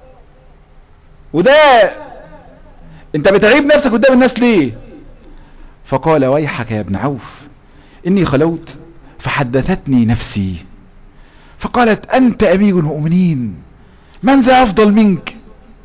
وده انت بتعيب نفسك قدام الناس ليه فقال ويحك يا ابن عوف اني خلوت فحدثتني نفسي فقالت انت امير المؤمنين من ذا افضل منك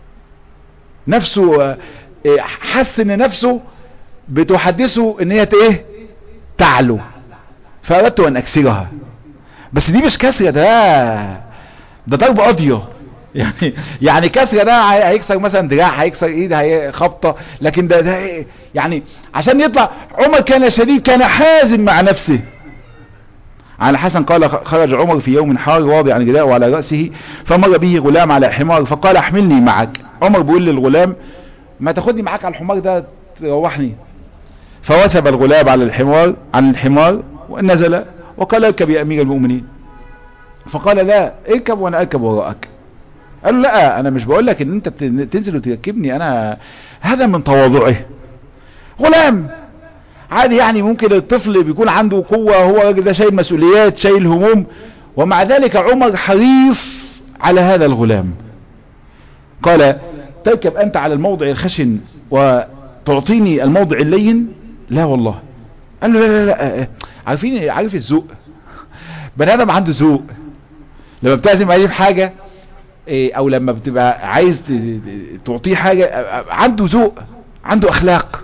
نفسه حس ان نفسه بتحدثه ان هي ايه تعلو فأردت أن أكسرها بس دي مش كسرة ده ده ضرب قاضية يعني يعني كسرة ده هيكسر مثلا دراع هيكسر ايد هي خبطة لكن ده ده يعني عشان يطلع عمر كان شديد كان حازم مع نفسه على حسن قال خرج عمر في يوم حار واضعا رداءه على رأسه فمر به غلام على حمار فقال احملني معك عمر بيقول للغلام ما تاخدني معاك على الحمار ده تروحني فوثب الغلام على الحمار عن الحمار ونزل وقال اركب يا امير المؤمنين فقال لا اركب وانا اركب وراءك قال له لا انا مش بقول لك ان انت تنزل وتركبني انا هذا من تواضعه غلام عادي يعني ممكن الطفل بيكون عنده قوة هو راجل ده شايل مسؤوليات شايل هموم ومع ذلك عمر حريص على هذا الغلام قال تركب انت على الموضع الخشن وتعطيني الموضع اللين لا والله قال له لا لا لا عارفين عارف الذوق بني ادم عنده ذوق لما بتعزم عليه بحاجة او لما بتبقى عايز تعطيه حاجة عنده ذوق عنده اخلاق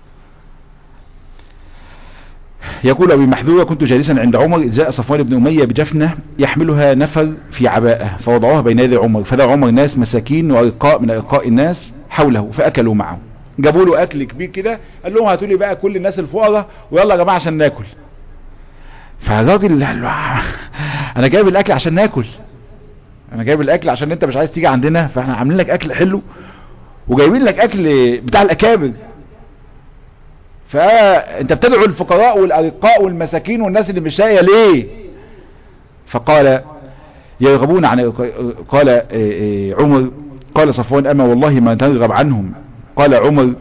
يقول أبي محذورة كنت جالسا عند عمر إذ جاء صفوان بن أمية بجفنة يحملها نفر في عباءة فوضعوها بين يدي عمر فدعا عمر ناس مساكين وأرقاء من أرقاء الناس حوله فأكلوا معه جابوا له أكل كبير كده قال لهم هاتوا لي بقى كل الناس الفقراء ويلا يا جماعة عشان ناكل فالراجل قال له أنا جايب الأكل عشان ناكل أنا جايب الأكل عشان أنت مش عايز تيجي عندنا فاحنا عاملين لك أكل حلو وجايبين لك أكل بتاع الأكابر فانت بتدعو الفقراء والارقاء والمساكين والناس اللي مش لاقيه ليه فقال يرغبون عن قال عمر قال صفوان اما والله ما ترغب عنهم قال عمر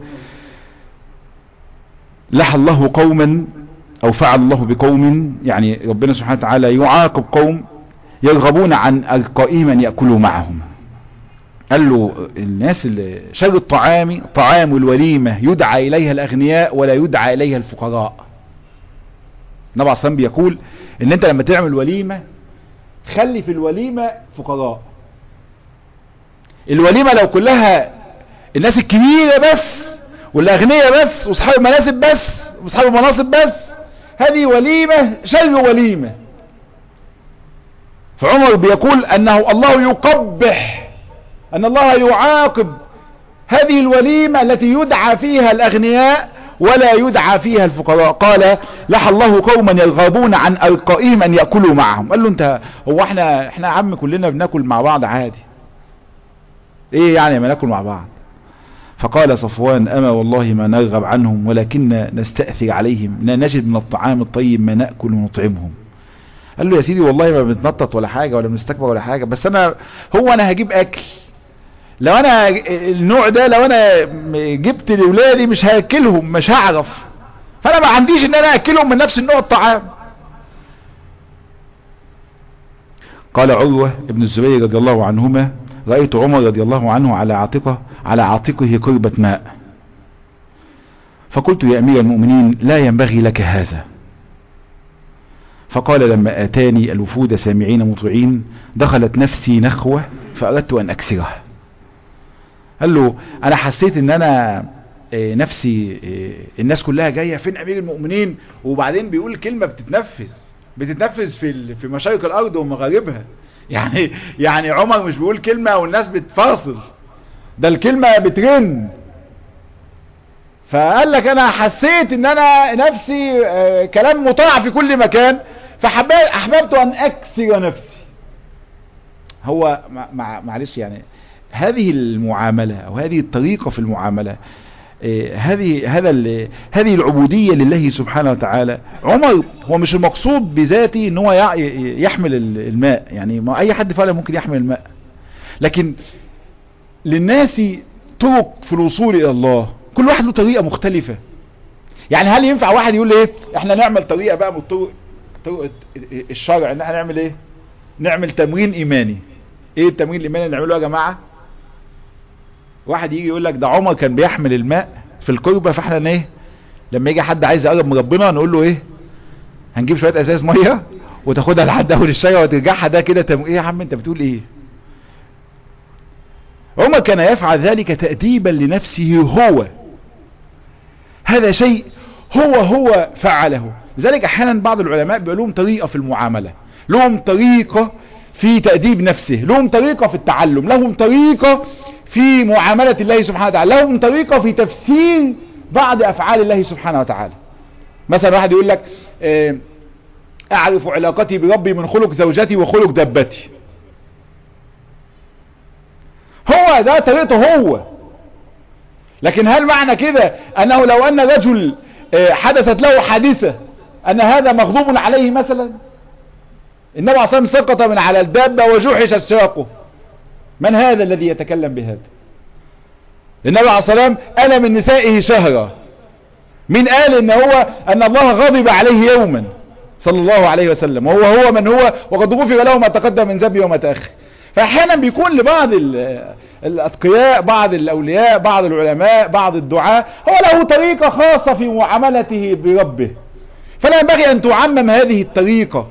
لح الله قوما او فعل الله بقوم يعني ربنا سبحانه وتعالى يعاقب قوم يرغبون عن ارقائهم ان يأكلوا معهم قال له الناس اللي شر الطعام طعام الوليمة يدعى إليها الأغنياء ولا يدعى إليها الفقراء النبي عليه الصلاة بيقول ان انت لما تعمل وليمة خلي في الوليمة فقراء الوليمة لو كلها الناس الكبيرة بس والاغنياء بس واصحاب المناسب بس واصحاب المناصب بس هذه وليمة شر وليمة فعمر بيقول انه الله يقبح ان الله يعاقب هذه الوليمة التي يدعى فيها الاغنياء ولا يدعى فيها الفقراء قال لح الله قوما يرغبون عن ارقائهم ان يأكلوا معهم قال له انت هو احنا احنا يا عم كلنا بناكل مع بعض عادي ايه يعني ما ناكل مع بعض فقال صفوان اما والله ما نرغب عنهم ولكن نستأثر عليهم لا نجد من الطعام الطيب ما نأكل ونطعمهم قال له يا سيدي والله ما بنتنطط ولا حاجة ولا بنستكبر ولا حاجة بس انا هو انا هجيب اكل لو انا النوع ده لو انا جبت لاولادي مش هاكلهم مش هعرف فانا ما عنديش ان انا اكلهم من نفس النوع الطعام قال عروة ابن الزبير رضي الله عنهما رأيت عمر رضي الله عنه على عاتقه على عاتقه كربة ماء فقلت يا امير المؤمنين لا ينبغي لك هذا فقال لما اتاني الوفود سامعين مطيعين دخلت نفسي نخوة فاردت ان اكسره قال له انا حسيت ان انا إيه نفسي إيه الناس كلها جاية فين امير المؤمنين وبعدين بيقول كلمة بتتنفذ بتتنفذ في في مشارق الارض ومغاربها يعني يعني عمر مش بيقول كلمة والناس بتفاصل ده الكلمة بترن فقال لك انا حسيت ان انا نفسي آه كلام مطاع في كل مكان فاحببت ان اكسر نفسي هو مع معلش يعني هذه المعاملة او هذه الطريقة في المعاملة آه هذه هذا هذه العبودية لله سبحانه وتعالى عمر هو مش المقصود بذاته ان هو يحمل الماء يعني ما اي حد فعلا ممكن يحمل الماء لكن للناس طرق في الوصول الى الله كل واحد له طريقة مختلفة يعني هل ينفع واحد يقول ايه احنا نعمل طريقة بقى من الطرق طرق الشرع ان احنا نعمل ايه نعمل تمرين ايماني ايه التمرين الايماني اللي نعمله يا جماعة واحد يجي يقول لك ده عمر كان بيحمل الماء في الكربة فاحنا ايه لما يجي حد عايز يقرب من ربنا نقول له ايه هنجيب شوية ازاز مية وتاخدها لحد اول الشجرة وترجعها ده كده تم... ايه يا عم انت بتقول ايه عمر كان يفعل ذلك تأديبا لنفسه هو هذا شيء هو هو فعله لذلك احيانا بعض العلماء بيقول لهم طريقة في المعاملة لهم طريقة في تأديب نفسه لهم طريقة في التعلم لهم طريقة في معاملة الله سبحانه وتعالى لهم طريقة في تفسير بعض افعال الله سبحانه وتعالى مثلا واحد يقول لك اه اعرف علاقتي بربي من خلق زوجتي وخلق دبتي هو ده طريقته هو لكن هل معنى كده انه لو ان رجل حدثت له حادثة ان هذا مغضوب عليه مثلا النبي عليه الصلاة والسلام سقط من على الدابة وجحش ساقه من هذا الذي يتكلم بهذا النبي عليه الصلاة والسلام انا من نسائه شهرا من قال ان هو ان الله غضب عليه يوما صلى الله عليه وسلم وهو هو من هو وقد غفر له ما تقدم من ذنبه وما تأخر فاحيانا بيكون لبعض الاتقياء بعض الاولياء بعض العلماء بعض الدعاء هو له طريقة خاصة في معاملته بربه فلا ينبغي ان تعمم هذه الطريقة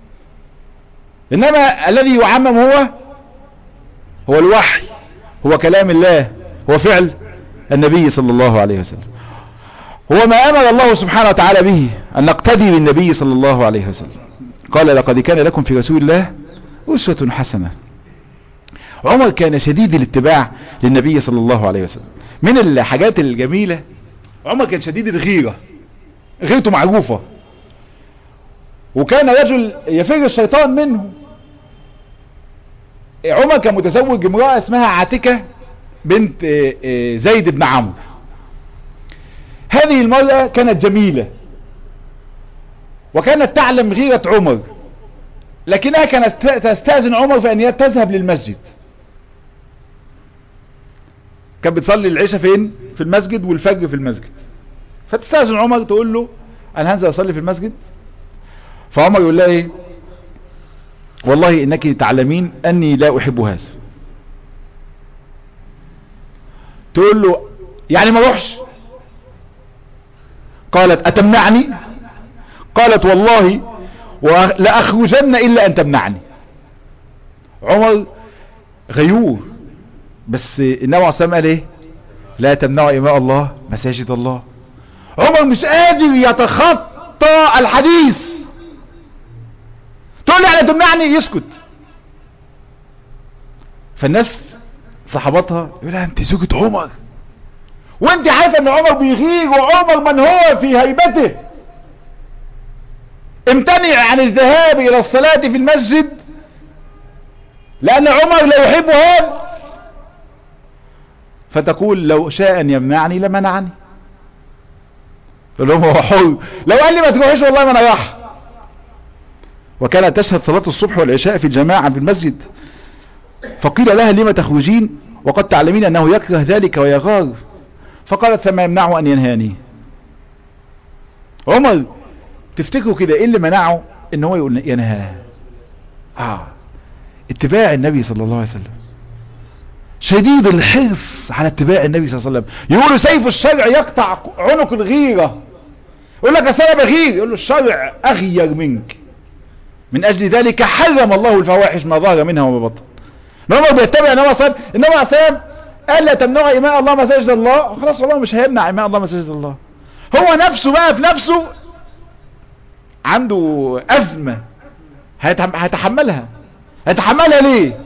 انما الذي يعمم هو هو الوحي هو كلام الله هو فعل النبي صلى الله عليه وسلم هو ما امر الله سبحانه وتعالى به ان نقتدي بالنبي صلى الله عليه وسلم قال لقد كان لكم في رسول الله اسوة حسنة عمر كان شديد الاتباع للنبي صلى الله عليه وسلم من الحاجات الجميلة عمر كان شديد الغيرة غيرته معروفة وكان رجل يفر الشيطان منه عمر كان متزوج امرأة اسمها عاتكة بنت زيد بن عمرو هذه المرأة كانت جميلة وكانت تعلم غيرة عمر لكنها كانت تستأذن عمر في ان تذهب للمسجد كانت بتصلي العشاء فين في المسجد والفجر في المسجد فتستأذن عمر تقول له انا هنزل اصلي في المسجد فعمر يقول لها ايه والله انك تعلمين اني لا احب هذا تقول له يعني ما روحش قالت اتمنعني قالت والله لأخرجن إلا أن تمنعني عمر غيور بس النبي عليه الصلاة قال ايه لا تمنعوا إماء الله مساجد الله عمر مش قادر يتخطى الحديث تقول لي على تمنعني يسكت فالناس صحابتها يقول لها انت زوجة عمر وانت عارفه ان عمر بيغير وعمر من هو في هيبته امتنع عن الذهاب الى الصلاة في المسجد لان عمر لا يحب هذا فتقول لو شاء ان يمنعني لمنعني فلهم هو حر لو قال لي ما تروحش والله ما انا راح وكانت تشهد صلاة الصبح والعشاء في الجماعة في المسجد فقيل لها لما تخرجين وقد تعلمين انه يكره ذلك ويغار فقالت فما يمنعه ان ينهاني عمر تفتكروا كده ايه اللي منعه ان هو يقول ينهى اه اتباع النبي صلى الله عليه وسلم شديد الحرص على اتباع النبي صلى الله عليه وسلم يقولوا سيف الشرع يقطع عنق الغيرة يقول لك اصل انا بغير يقول له الشرع اغير منك من اجل ذلك حرم الله الفواحش ما ظهر منها وما بطن عمر بيتبع النبي صلى الله عليه وسلم النبي صلى الله قال لا تمنعوا إماء الله مساجد الله خلاص الله مش هيمنع إماء الله مساجد الله هو نفسه بقى في نفسه عنده أزمة هيتحملها هيتحملها ليه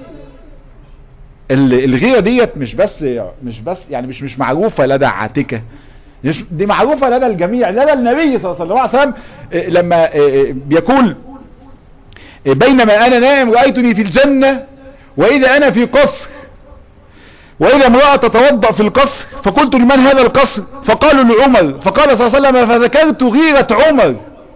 الغيرة ديت مش بس مش بس يعني مش مش معروفة لدى عاتكة دي معروفة لدى الجميع لدى النبي صلى الله عليه وسلم لما بيقول بينما أنا نائم رأيتني في الجنة وإذا أنا في قصر وإذا امرأة تتوضأ في القصر فقلت لمن هذا القصر فقالوا لعمر فقال صلى الله عليه وسلم فذكرت غيرة عمر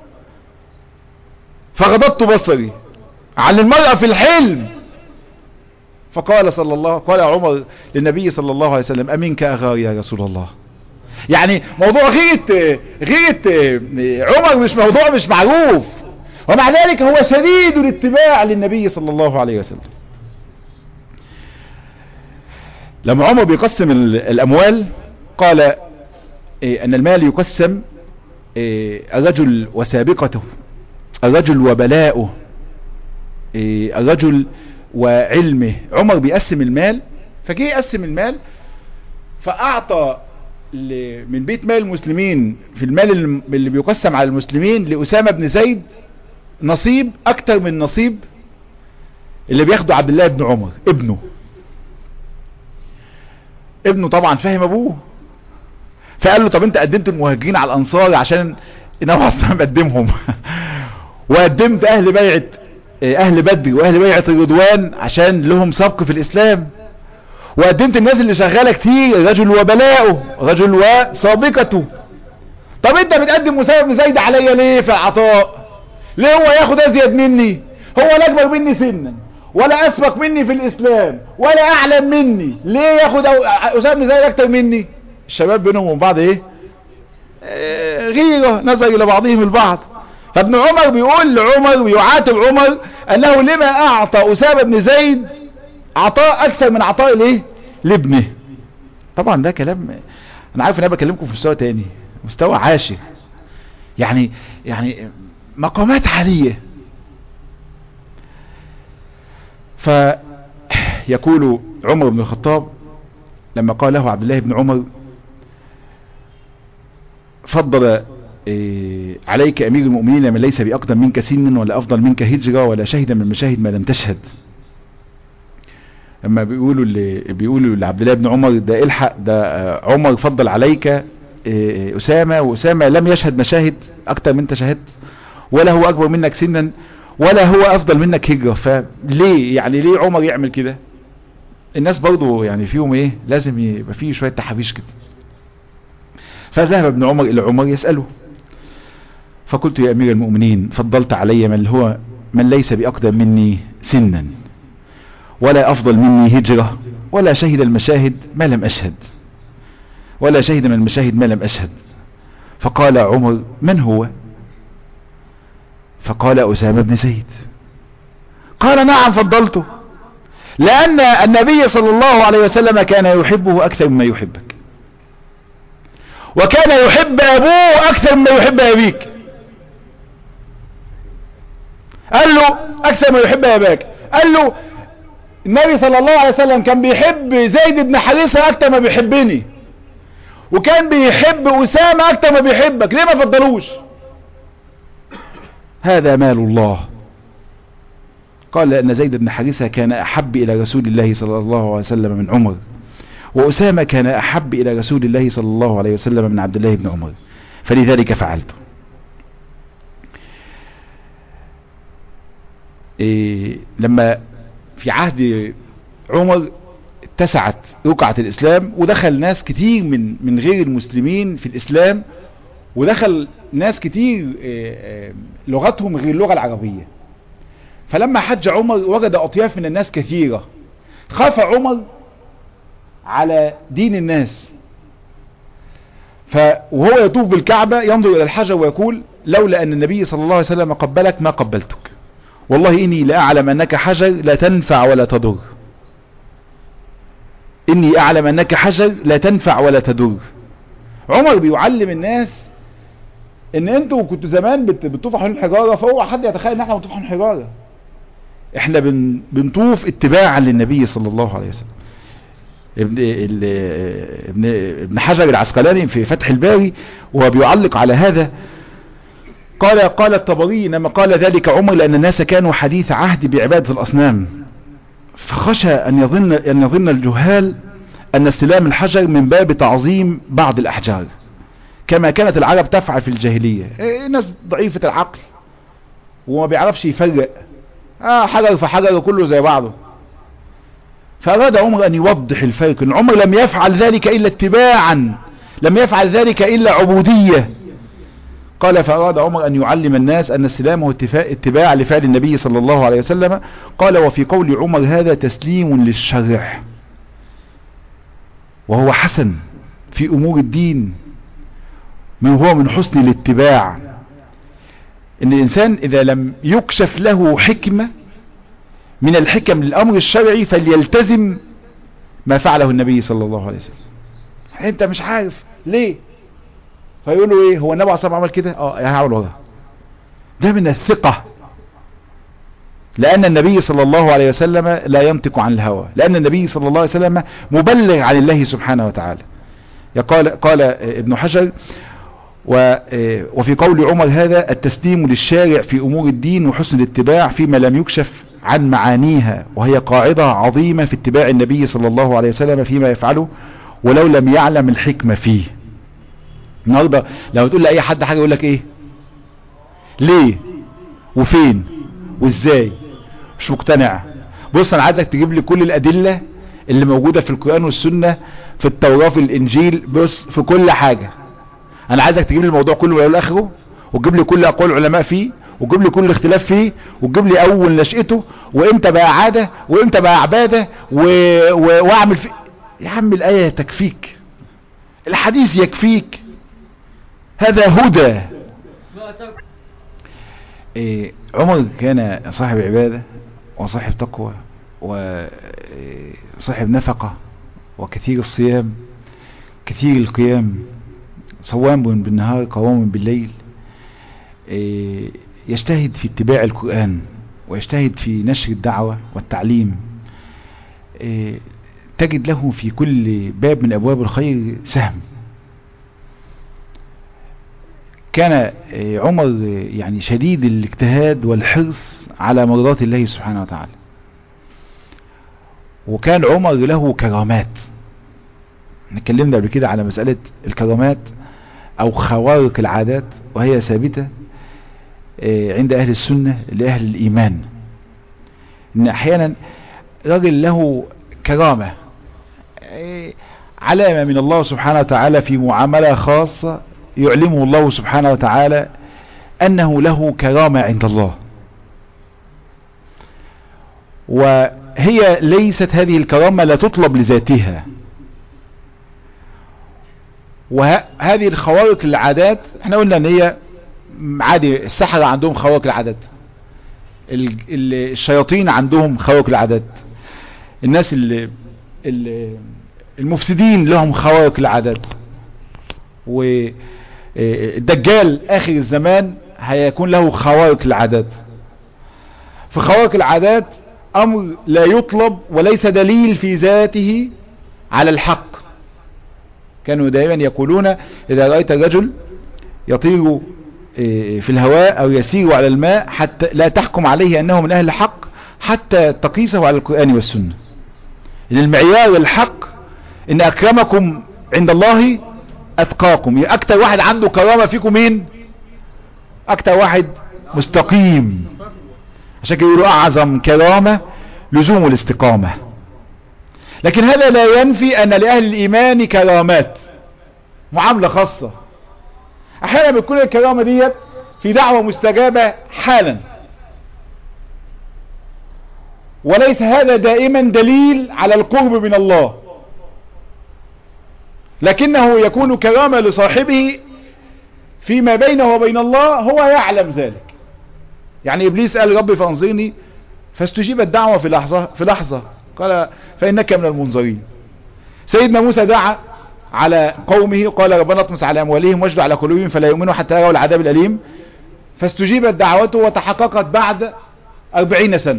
فغضبت بصري عن المرأة في الحلم فقال صلى الله قال عمر للنبي صلى الله عليه وسلم أمنك أغار يا رسول الله يعني موضوع غيرة غيرة عمر مش موضوع مش معروف ومع ذلك هو شديد الاتباع للنبي صلى الله عليه وسلم لما عمر بيقسم الأموال قال إيه أن المال يقسم إيه الرجل وسابقته الرجل وبلاؤه إيه الرجل وعلمه عمر بيقسم المال فجي يقسم المال فأعطى من بيت مال المسلمين في المال اللي بيقسم على المسلمين لأسامة بن زيد نصيب أكتر من نصيب اللي بياخده عبد الله بن عمر ابنه ابنه طبعا فاهم ابوه فقال له طب انت قدمت المهاجرين على الانصار عشان النبي اصلا قدمهم وقدمت اهل بيعة اهل بدر واهل بيعة الرضوان عشان لهم سبق في الاسلام وقدمت الناس اللي شغالة كتير رجل وبلاؤه رجل وسابقته طب انت بتقدم مساوي بن زيد عليا ليه في العطاء ليه هو ياخد ازيد مني هو لا اكبر مني سنا ولا اسبق مني في الاسلام ولا اعلم مني ليه ياخد اسامه بن زيد اكتر مني الشباب بينهم وبين بعض ايه آه غيره نظر الى بعضهم البعض فابن عمر بيقول لعمر بيعاتب عمر انه لما اعطى اسامه بن زيد عطاء اكثر من عطاء الايه لابنه طبعا ده كلام انا عارف ان انا بكلمكم في مستوى تاني مستوى عاشر يعني يعني مقامات عاليه فيقول عمر بن الخطاب لما قال له عبد الله بن عمر فضل إيه عليك امير المؤمنين من ليس باقدم منك سنا ولا افضل منك هجرة ولا شهد من مشاهد ما لم تشهد لما بيقولوا اللي بيقولوا لعبد الله بن عمر ده الحق ده عمر فضل عليك إيه اسامة واسامة لم يشهد مشاهد اكتر من انت شهدت ولا هو اكبر منك سنا ولا هو افضل منك هجرة فليه يعني ليه عمر يعمل كده الناس برضو يعني فيهم ايه لازم يبقى فيه شوية تحابيش كده فذهب ابن عمر الى عمر يسأله فقلت يا امير المؤمنين فضلت علي من هو من ليس باقدم مني سنا ولا افضل مني هجرة ولا شهد المشاهد ما لم اشهد ولا شهد من المشاهد ما لم اشهد فقال عمر من هو فقال أسامة بن زيد قال نعم فضلته لأن النبي صلى الله عليه وسلم كان يحبه أكثر مما يحبك وكان يحب أبوه أكثر مما يحب أبيك قال له اكثر ما يحب اباك قال له النبي صلى الله عليه وسلم كان بيحب زيد بن حارثة اكتر ما بيحبني وكان بيحب اسامة اكتر ما بيحبك ليه ما فضلوش هذا مال الله قال ان زيد بن حارثة كان احب الى رسول الله صلى الله عليه وسلم من عمر واسامة كان احب الى رسول الله صلى الله عليه وسلم من عبد الله بن عمر فلذلك فعلت إيه لما في عهد عمر اتسعت رقعة الاسلام ودخل ناس كتير من من غير المسلمين في الاسلام ودخل ناس كتير لغتهم غير اللغة العربية فلما حج عمر وجد اطياف من الناس كثيرة خاف عمر على دين الناس فوهو يطوف بالكعبة ينظر الى الحجر ويقول لولا ان النبي صلى الله عليه وسلم قبلك ما قبلتك والله إني لأعلم أنك حجر لا تنفع ولا تضر إني أعلم أنك حجر لا تنفع ولا تضر عمر بيعلم الناس ان انتوا كنتوا زمان بتطوفوا حول الحجارة فهو حد يتخيل ان احنا بنطوف حول الحجارة احنا بن بنطوف اتباعا للنبي صلى الله عليه وسلم ابن ابن ابن حجر العسقلاني في فتح الباري وهو بيعلق على هذا قال قال الطبري انما قال ذلك عمر لان الناس كانوا حديث عهد بعبادة الاصنام فخشى ان يظن ان يظن الجهال ان استلام الحجر من باب تعظيم بعض الاحجار كما كانت العرب تفعل في الجاهلية إيه ناس ضعيفة العقل وما بيعرفش يفرق اه حجر فحجر كله زي بعضه فاراد عمر ان يوضح الفرق ان عمر لم يفعل ذلك الا اتباعا لم يفعل ذلك الا عبودية قال فأراد عمر أن يعلم الناس أن استلامه اتباع لفعل النبي صلى الله عليه وسلم قال وفي قول عمر هذا تسليم للشرع وهو حسن في أمور الدين من هو من حسن الاتباع ان الانسان اذا لم يكشف له حكمة من الحكم للامر الشرعي فليلتزم ما فعله النبي صلى الله عليه وسلم انت مش عارف ليه فيقولوا ايه هو النبي عليه الصلاه عمل كده اه هعمل وراه ده من الثقة لان النبي صلى الله عليه وسلم لا ينطق عن الهوى لان النبي صلى الله عليه وسلم مبلغ عن الله سبحانه وتعالى قال قال ابن حجر وفي قول عمر هذا التسليم للشارع في امور الدين وحسن الاتباع فيما لم يكشف عن معانيها وهي قاعدة عظيمة في اتباع النبي صلى الله عليه وسلم فيما يفعله ولو لم يعلم الحكمة فيه النهارده لو تقول لاي حد حاجه يقول لك ايه ليه وفين وازاي مش مقتنع بص انا عايزك تجيب لي كل الادله اللي موجوده في القران والسنه في التوراه في الانجيل بص في كل حاجه انا عايزك تجيب لي الموضوع كله من اخره وتجيب لي كل اقوال العلماء فيه وتجيب لي كل اختلاف فيه وتجيب لي اول نشأته وامتى بقى عاده وامتى بقى عباده و... و... واعمل فيه يا عم الايه تكفيك الحديث يكفيك هذا هدى إيه عمر كان صاحب عبادة وصاحب تقوى وصاحب نفقة وكثير الصيام كثير القيام صوام بالنهار قوام بالليل إيه يجتهد في اتباع القرآن ويجتهد في نشر الدعوة والتعليم إيه تجد له في كل باب من أبواب الخير سهم كان عمر يعني شديد الاجتهاد والحرص على مرضات الله سبحانه وتعالى وكان عمر له كرامات نتكلمنا قبل كده على مسألة الكرامات او خوارق العادات وهي ثابتة عند اهل السنة لاهل الايمان ان احيانا رجل له كرامة علامة من الله سبحانه وتعالى في معاملة خاصة يعلمه الله سبحانه وتعالى أنه له كرامة عند الله وهي ليست هذه الكرامة لا تطلب لذاتها وهذه الخوارق العادات احنا قلنا ان هي عادي السحرة عندهم خوارق العادات الشياطين عندهم خوارق العادات الناس اللي المفسدين لهم خوارق العادات والدجال اخر الزمان هيكون له خوارق العادات في خوارق العادات امر لا يطلب وليس دليل في ذاته على الحق كانوا دائما يقولون اذا رأيت الرجل يطير في الهواء او يسير على الماء حتى لا تحكم عليه انه من اهل الحق حتى تقيسه على القرآن والسنة ان المعيار الحق ان اكرمكم عند الله اتقاكم اكتر واحد عنده كرامة فيكم مين اكتر واحد مستقيم عشان كده يقولوا اعظم كرامة لزوم الاستقامة لكن هذا لا ينفي ان لاهل الايمان كرامات معاملة خاصة احيانا بتكون الكرامة ديت في دعوة مستجابة حالا وليس هذا دائما دليل على القرب من الله لكنه يكون كرامة لصاحبه فيما بينه وبين الله هو يعلم ذلك يعني ابليس قال ربي فانظرني فاستجيب الدعوة في لحظة في لحظة قال فانك من المنظرين سيدنا موسى دعا على قومه قال ربنا اطمس على اموالهم واجد على قلوبهم فلا يؤمنوا حتى يروا العذاب الاليم فاستجيبت دعوته وتحققت بعد أربعين سنة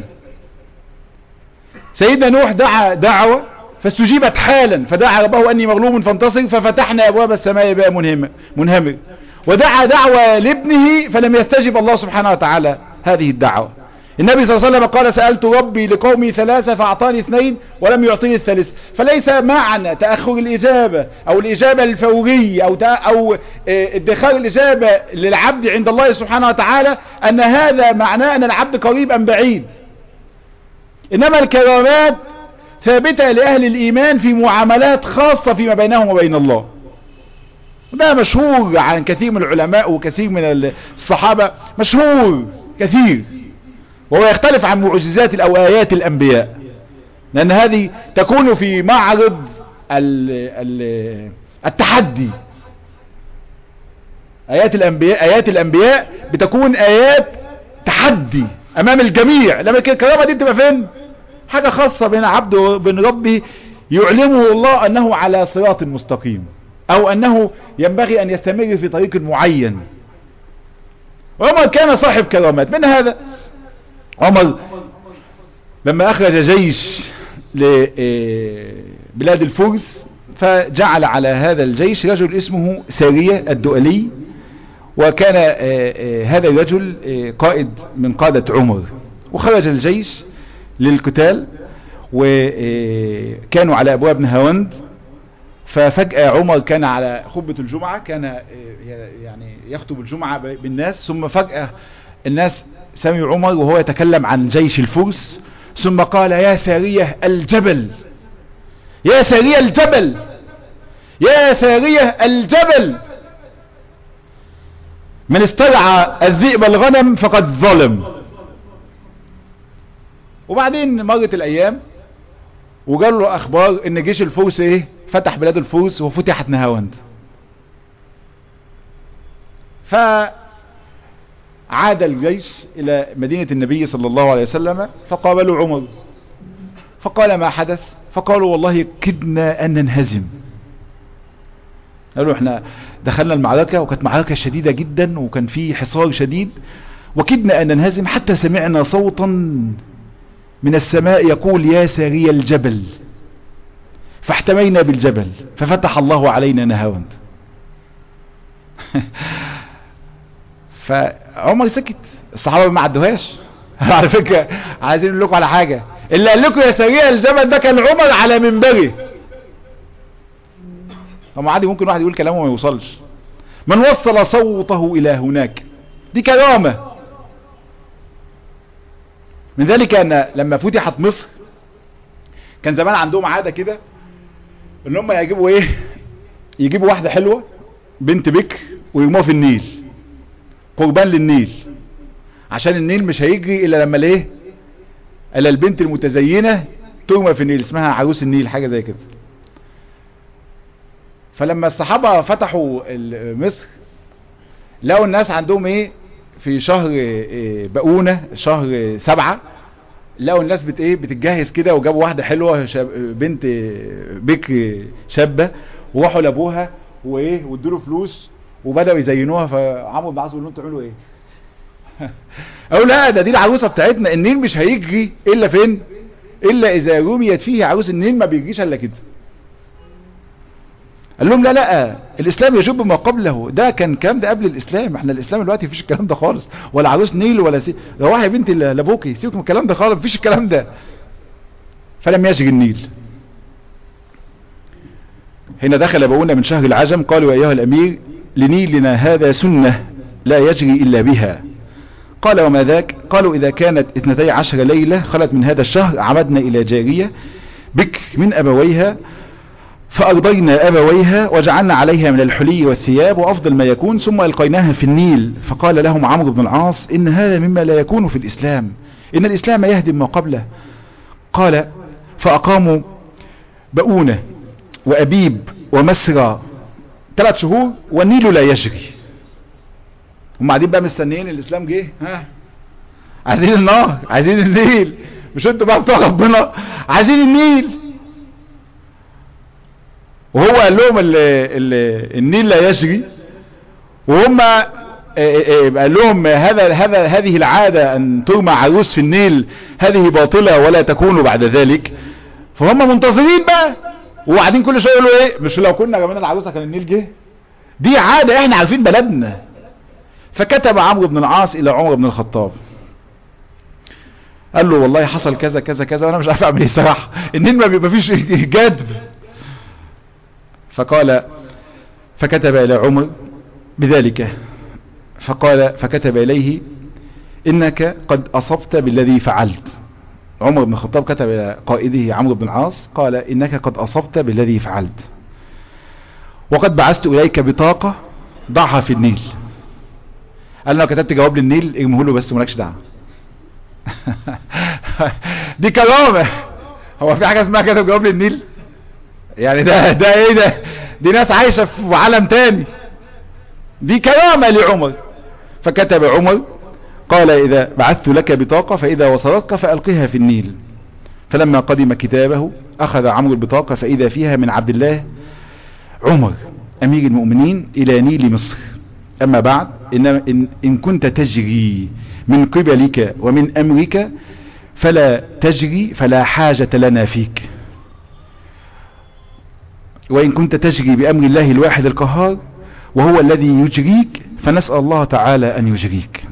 سيدنا نوح دعا دعوة فاستجيبت حالا فدعا ربه أني مغلوب فانتصر ففتحنا أبواب السماء بقى منهم منهمر ودعا دعوة لابنه فلم يستجب الله سبحانه وتعالى هذه الدعوة النبي صلى الله عليه وسلم قال سألت ربي لقومي ثلاثة فأعطاني اثنين ولم يعطيني الثالث فليس معنى تأخر الإجابة أو الإجابة الفورية أو, أو ادخار الإجابة للعبد عند الله سبحانه وتعالى أن هذا معناه أن العبد قريب أم بعيد إنما الكرامات ثابتة لأهل الإيمان في معاملات خاصة فيما بينهم وبين الله ده مشهور عن كثير من العلماء وكثير من الصحابة مشهور كثير وهو يختلف عن معجزات أو آيات الأنبياء لأن هذه تكون في معرض ال ال التحدي آيات الأنبياء آيات الأنبياء بتكون آيات تحدي أمام الجميع لما الكرامة دي بتبقى فين حاجة خاصة بين عبده وبين ربه يعلمه الله أنه على صراط مستقيم أو أنه ينبغي أن يستمر في طريق معين وعمر كان صاحب كرامات من هذا عمر لما أخرج جيش لبلاد الفرس فجعل على هذا الجيش رجل اسمه سارية الدؤلي وكان هذا الرجل قائد من قادة عمر وخرج الجيش للقتال وكانوا على أبواب نهاوند ففجأة عمر كان على خطبة الجمعة كان يعني يخطب الجمعة بالناس ثم فجأة الناس سمعوا عمر وهو يتكلم عن جيش الفرس ثم قال يا سارية الجبل يا سارية الجبل يا سارية الجبل من استرعى الذئب الغنم فقد ظلم وبعدين مرت الايام وقالوا له اخبار ان جيش الفرس ايه فتح بلاد الفرس وفتحت نهاوند فعاد الجيش الى مدينة النبي صلى الله عليه وسلم فقابلوا عمر فقال ما حدث فقالوا والله كدنا ان ننهزم قالوا احنا دخلنا المعركة وكانت معركة شديدة جدا وكان في حصار شديد وكدنا ان ننهزم حتى سمعنا صوتا من السماء يقول يا ساري الجبل فاحتمينا بالجبل ففتح الله علينا نهاوند فعمر سكت الصحابة ما عدوهاش على فكرة عايزين نقول لكم على حاجة اللي قال لكم يا ساري الجبل ده كان عمر على منبره هم عادي ممكن واحد يقول كلامه ما يوصلش من وصل صوته الى هناك دي كرامة من ذلك ان لما فتحت مصر كان زمان عندهم عادة كده ان هم يجيبوا ايه يجيبوا واحدة حلوة بنت بكر ويرموها في النيل قربان للنيل عشان النيل مش هيجري الا لما الايه الا البنت المتزينة ترمى في النيل اسمها عروس النيل حاجة زي كده فلما الصحابة فتحوا مصر لقوا الناس عندهم ايه في شهر إيه بقونة شهر سبعة لقوا الناس بت ايه بتتجهز كده وجابوا واحدة حلوة شاب بنت بكر شابة وراحوا لابوها وايه وادوا له فلوس وبداوا يزينوها فعمرو بن العاص بيقول لهم تعملوا ايه اقول لا ده دي العروسة بتاعتنا النيل مش هيجري الا فين الا اذا رميت فيه عروس النيل ما بيجريش الا كده قال لهم لا لا الاسلام يجب ما قبله ده كان الكلام ده قبل الاسلام احنا الاسلام دلوقتي مفيش الكلام ده خالص ولا عروس نيل ولا سي... روحي يا بنتي لابوكي سيبك من الكلام ده خالص مفيش الكلام ده فلم يجري النيل هنا دخل ابونا من شهر العجم قالوا يا ايها الامير لنيلنا هذا سنة لا يجري الا بها قال وما ذاك قالوا اذا كانت اثنتي عشر ليلة خلت من هذا الشهر عمدنا الى جارية بكر من ابويها فأرضينا أبويها وجعلنا عليها من الحلي والثياب وأفضل ما يكون ثم ألقيناها في النيل فقال لهم عمرو بن العاص إن هذا مما لا يكون في الإسلام إن الإسلام يهدم ما قبله قال فأقاموا بؤونة وأبيب ومسرى ثلاث شهور والنيل لا يجري هم قاعدين بقى مستنيين الإسلام جه ها عايزين النار عايزين النيل مش انتوا بقى بتوع ربنا عايزين النيل وهو قال لهم ال ال النيل لا يجري وهم قال لهم هذا هذا هذه العادة ان ترمى عروس في النيل هذه باطلة ولا تكون بعد ذلك فهم منتظرين بقى وبعدين كل شويه يقولوا ايه مش لو كنا جمعنا العروسه كان النيل جه دي عادة احنا عارفين بلدنا فكتب عمرو بن العاص الى عمر بن الخطاب قال له والله حصل كذا كذا كذا وانا مش عارف اعمل ايه صراحه النيل ما بيبقى فيش جدب فقال فكتب إلى عمر بذلك فقال فكتب إليه إنك قد أصبت بالذي فعلت عمر بن الخطاب كتب إلى قائده عمرو بن العاص قال إنك قد أصبت بالذي فعلت وقد بعثت إليك بطاقة ضعها في النيل قال له كتبت جواب للنيل ارميه له بس مالكش دعوه دي كرامه هو في حاجه اسمها كتب جواب للنيل يعني ده ده ايه ده دي ناس عايشة في عالم تاني دي كرامة لعمر فكتب عمر قال اذا بعثت لك بطاقة فاذا وصلتك فالقها في النيل فلما قدم كتابه اخذ عمرو البطاقة فاذا فيها من عبد الله عمر امير المؤمنين الى نيل مصر اما بعد إن, إن, إن كنت تجري من قبلك ومن امرك فلا تجري فلا حاجة لنا فيك وإن كنت تجري بأمر الله الواحد القهار وهو الذي يجريك فنسأل الله تعالى أن يجريك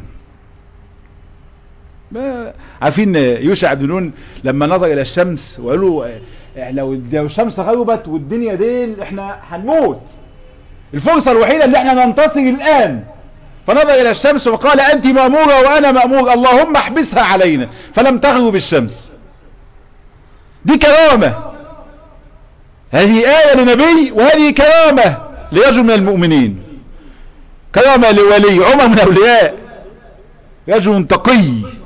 عارفين يوشع بن نون لما نظر إلى الشمس وقالوا لو الشمس غربت والدنيا ديل احنا هنموت الفرصة الوحيدة اللي احنا ننتصر الآن فنظر إلى الشمس وقال أنت مأمورة وأنا مأمور اللهم احبسها علينا فلم تغرب الشمس دي كرامة هذه آية لنبي وهذه كرامة لرجل من المؤمنين كرامة لولي عمر من أولياء رجل تقي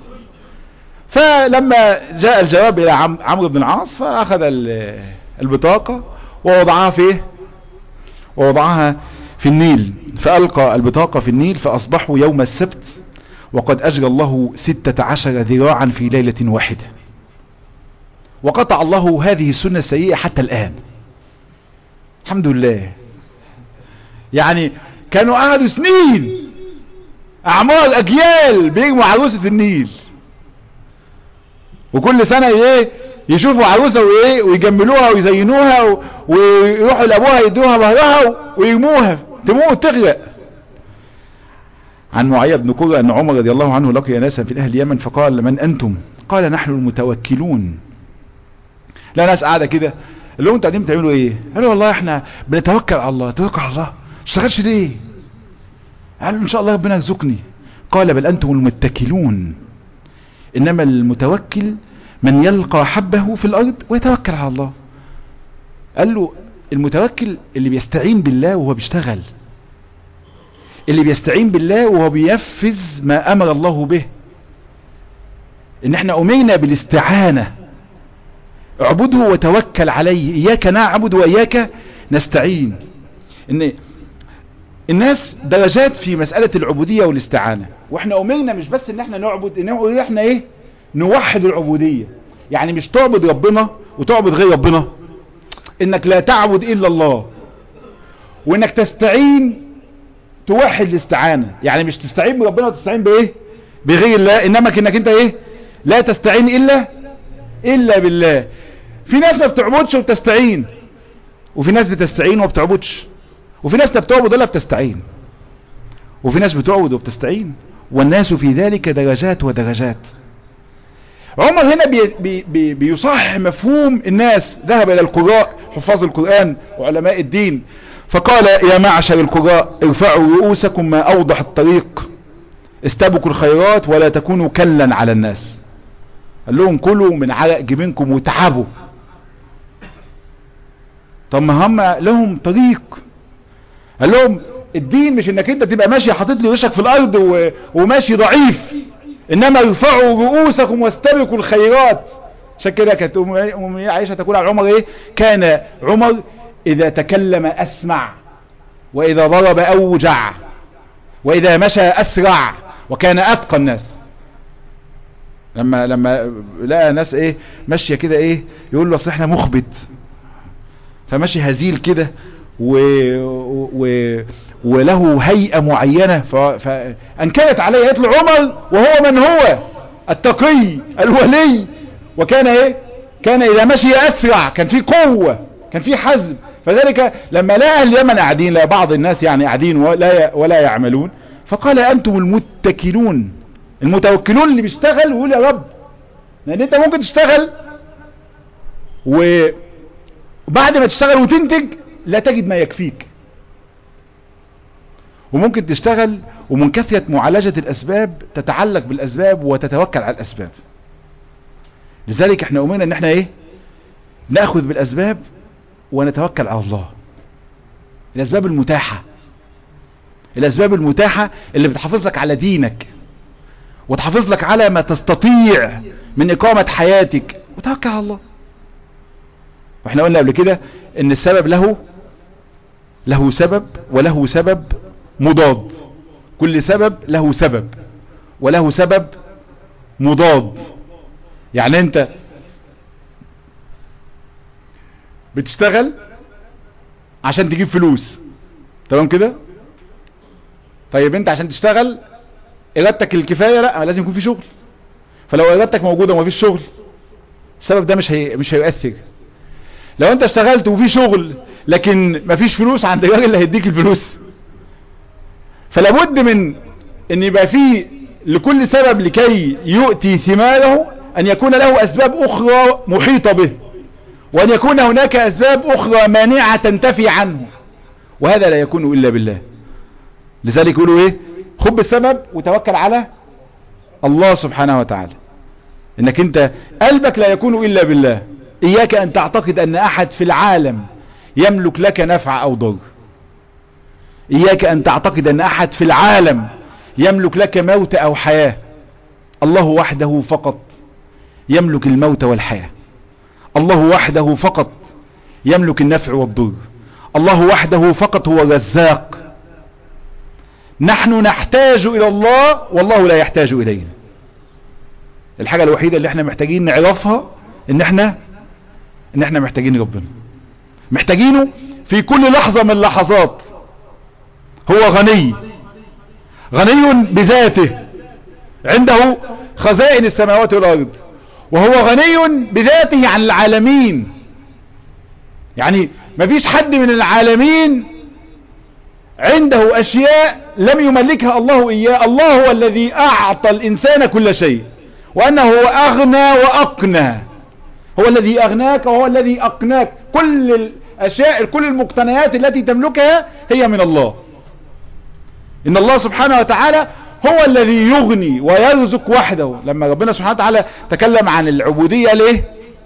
فلما جاء الجواب إلى عمرو بن العاص فأخذ البطاقة ووضعها فيه ووضعها في النيل فألقى البطاقة في النيل فأصبحوا يوم السبت وقد أجرى الله ستة عشر ذراعا في ليلة واحدة وقطع الله هذه السنة السيئة حتى الآن الحمد لله يعني كانوا قعدوا سنين اعمار اجيال بيجموا عروسة النيل وكل سنة ايه يشوفوا عروسة وايه ويجملوها ويزينوها ويروحوا لابوها يدوها ظهرها ويرموها تموت تغرق عن معاوية بن قرة ان عمر رضي الله عنه لقي ناسا في اهل اليمن فقال من انتم قال نحن المتوكلون لا ناس قاعدة كده اللي انتوا قاعدين بتعملوا ايه قالوا والله احنا بنتوكل على الله توكل على الله ما اشتغلش ليه قالوا ان شاء الله ربنا يرزقني قال بل انتم المتكلون انما المتوكل من يلقى حبه في الارض ويتوكل على الله قال له المتوكل اللي بيستعين بالله وهو بيشتغل اللي بيستعين بالله وهو بينفذ ما امر الله به ان احنا امرنا بالاستعانة اعبده وتوكل عليه اياك نعبد واياك نستعين ان الناس درجات في مسألة العبودية والاستعانة واحنا امرنا مش بس ان احنا نعبد ان احنا ايه نوحد العبودية يعني مش تعبد ربنا وتعبد غير ربنا انك لا تعبد الا الله وانك تستعين توحد الاستعانة يعني مش تستعين بربنا وتستعين بايه بغير الله انما انك انت ايه لا تستعين الا الا بالله في ناس ما بتعبدش وبتستعين وفي ناس بتستعين وما بتعبدش وفي ناس لا بتعبد ولا بتستعين وفي ناس بتعبد وبتستعين والناس في ذلك درجات ودرجات عمر هنا بي بي بي بيصحح مفهوم الناس ذهب الى القراء حفاظ القرآن وعلماء الدين فقال يا معشر القراء ارفعوا رؤوسكم ما اوضح الطريق استبقوا الخيرات ولا تكونوا كلا على الناس قال لهم كلوا من عرق جبينكم وتعبوا طب ما هم لهم طريق قال لهم الدين مش انك انت تبقى ماشي حاطط لي وشك في الارض و... وماشي ضعيف انما ارفعوا رؤوسكم واستبقوا الخيرات عشان كده كانت ام عائشه تقول على عمر ايه كان عمر اذا تكلم اسمع واذا ضرب اوجع واذا مشى اسرع وكان اتقى الناس لما لما لقى ناس ايه ماشيه كده ايه يقول له اصل احنا مخبت فماشي هزيل كده و... و... وله هيئة معينة ف... فانكرت عليه قالت له عمر وهو من هو التقي الولي وكان ايه كان اذا مشي اسرع كان في قوة كان في حزم فذلك لما لقى اليمن قاعدين لا بعض الناس يعني قاعدين ولا ولا يعملون فقال انتم المتكلون المتوكلون اللي بيشتغل ويقول يا رب لان انت ممكن تشتغل وبعد ما تشتغل وتنتج لا تجد ما يكفيك وممكن تشتغل ومن كثرة معالجة الاسباب تتعلق بالاسباب وتتوكل على الاسباب لذلك احنا امرنا ان احنا ايه ناخذ بالاسباب ونتوكل على الله الاسباب المتاحة الاسباب المتاحة اللي بتحافظ لك على دينك وتحافظ لك على ما تستطيع من اقامة حياتك وتوكل على الله واحنا قلنا قبل كده ان السبب له له سبب وله سبب مضاد كل سبب له سبب وله سبب مضاد يعني انت بتشتغل عشان تجيب فلوس تمام كده طيب انت عشان تشتغل ارادتك الكفاية لا لازم يكون في شغل فلو ارادتك موجودة وما فيش شغل السبب ده مش هي... مش هيؤثر لو انت اشتغلت وفي شغل لكن مفيش فلوس عند الراجل اللي هيديك الفلوس فلابد من ان يبقى فيه لكل سبب لكي يؤتي ثماره ان يكون له اسباب اخرى محيطة به وان يكون هناك اسباب اخرى مانعة تنتفي عنه وهذا لا يكون الا بالله لذلك يقولوا ايه خب السبب وتوكل على الله سبحانه وتعالى انك انت قلبك لا يكون الا بالله اياك ان تعتقد ان احد في العالم يملك لك نفع او ضر اياك ان تعتقد ان احد في العالم يملك لك موت او حياة الله وحده فقط يملك الموت والحياة الله وحده فقط يملك النفع والضر الله وحده فقط هو الرزاق نحن نحتاج الى الله والله لا يحتاج الينا الحاجة الوحيدة اللي احنا محتاجين نعرفها ان احنا ان احنا محتاجين ربنا محتاجينه في كل لحظة من اللحظات هو غني غني بذاته عنده خزائن السماوات والارض وهو غني بذاته عن العالمين يعني مفيش حد من العالمين عنده اشياء لم يملكها الله اياه الله هو الذي اعطى الانسان كل شيء وانه هو اغنى واقنى هو الذي اغناك وهو الذي اقناك كل الاشياء كل المقتنيات التي تملكها هي من الله ان الله سبحانه وتعالى هو الذي يغني ويرزق وحده لما ربنا سبحانه وتعالى تكلم عن العبودية ليه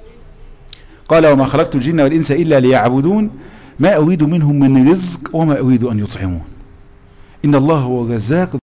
قال وما خلقت الجن والانس الا ليعبدون ما اريد منهم من رزق وما اريد ان يطعمون ان الله هو الرزاق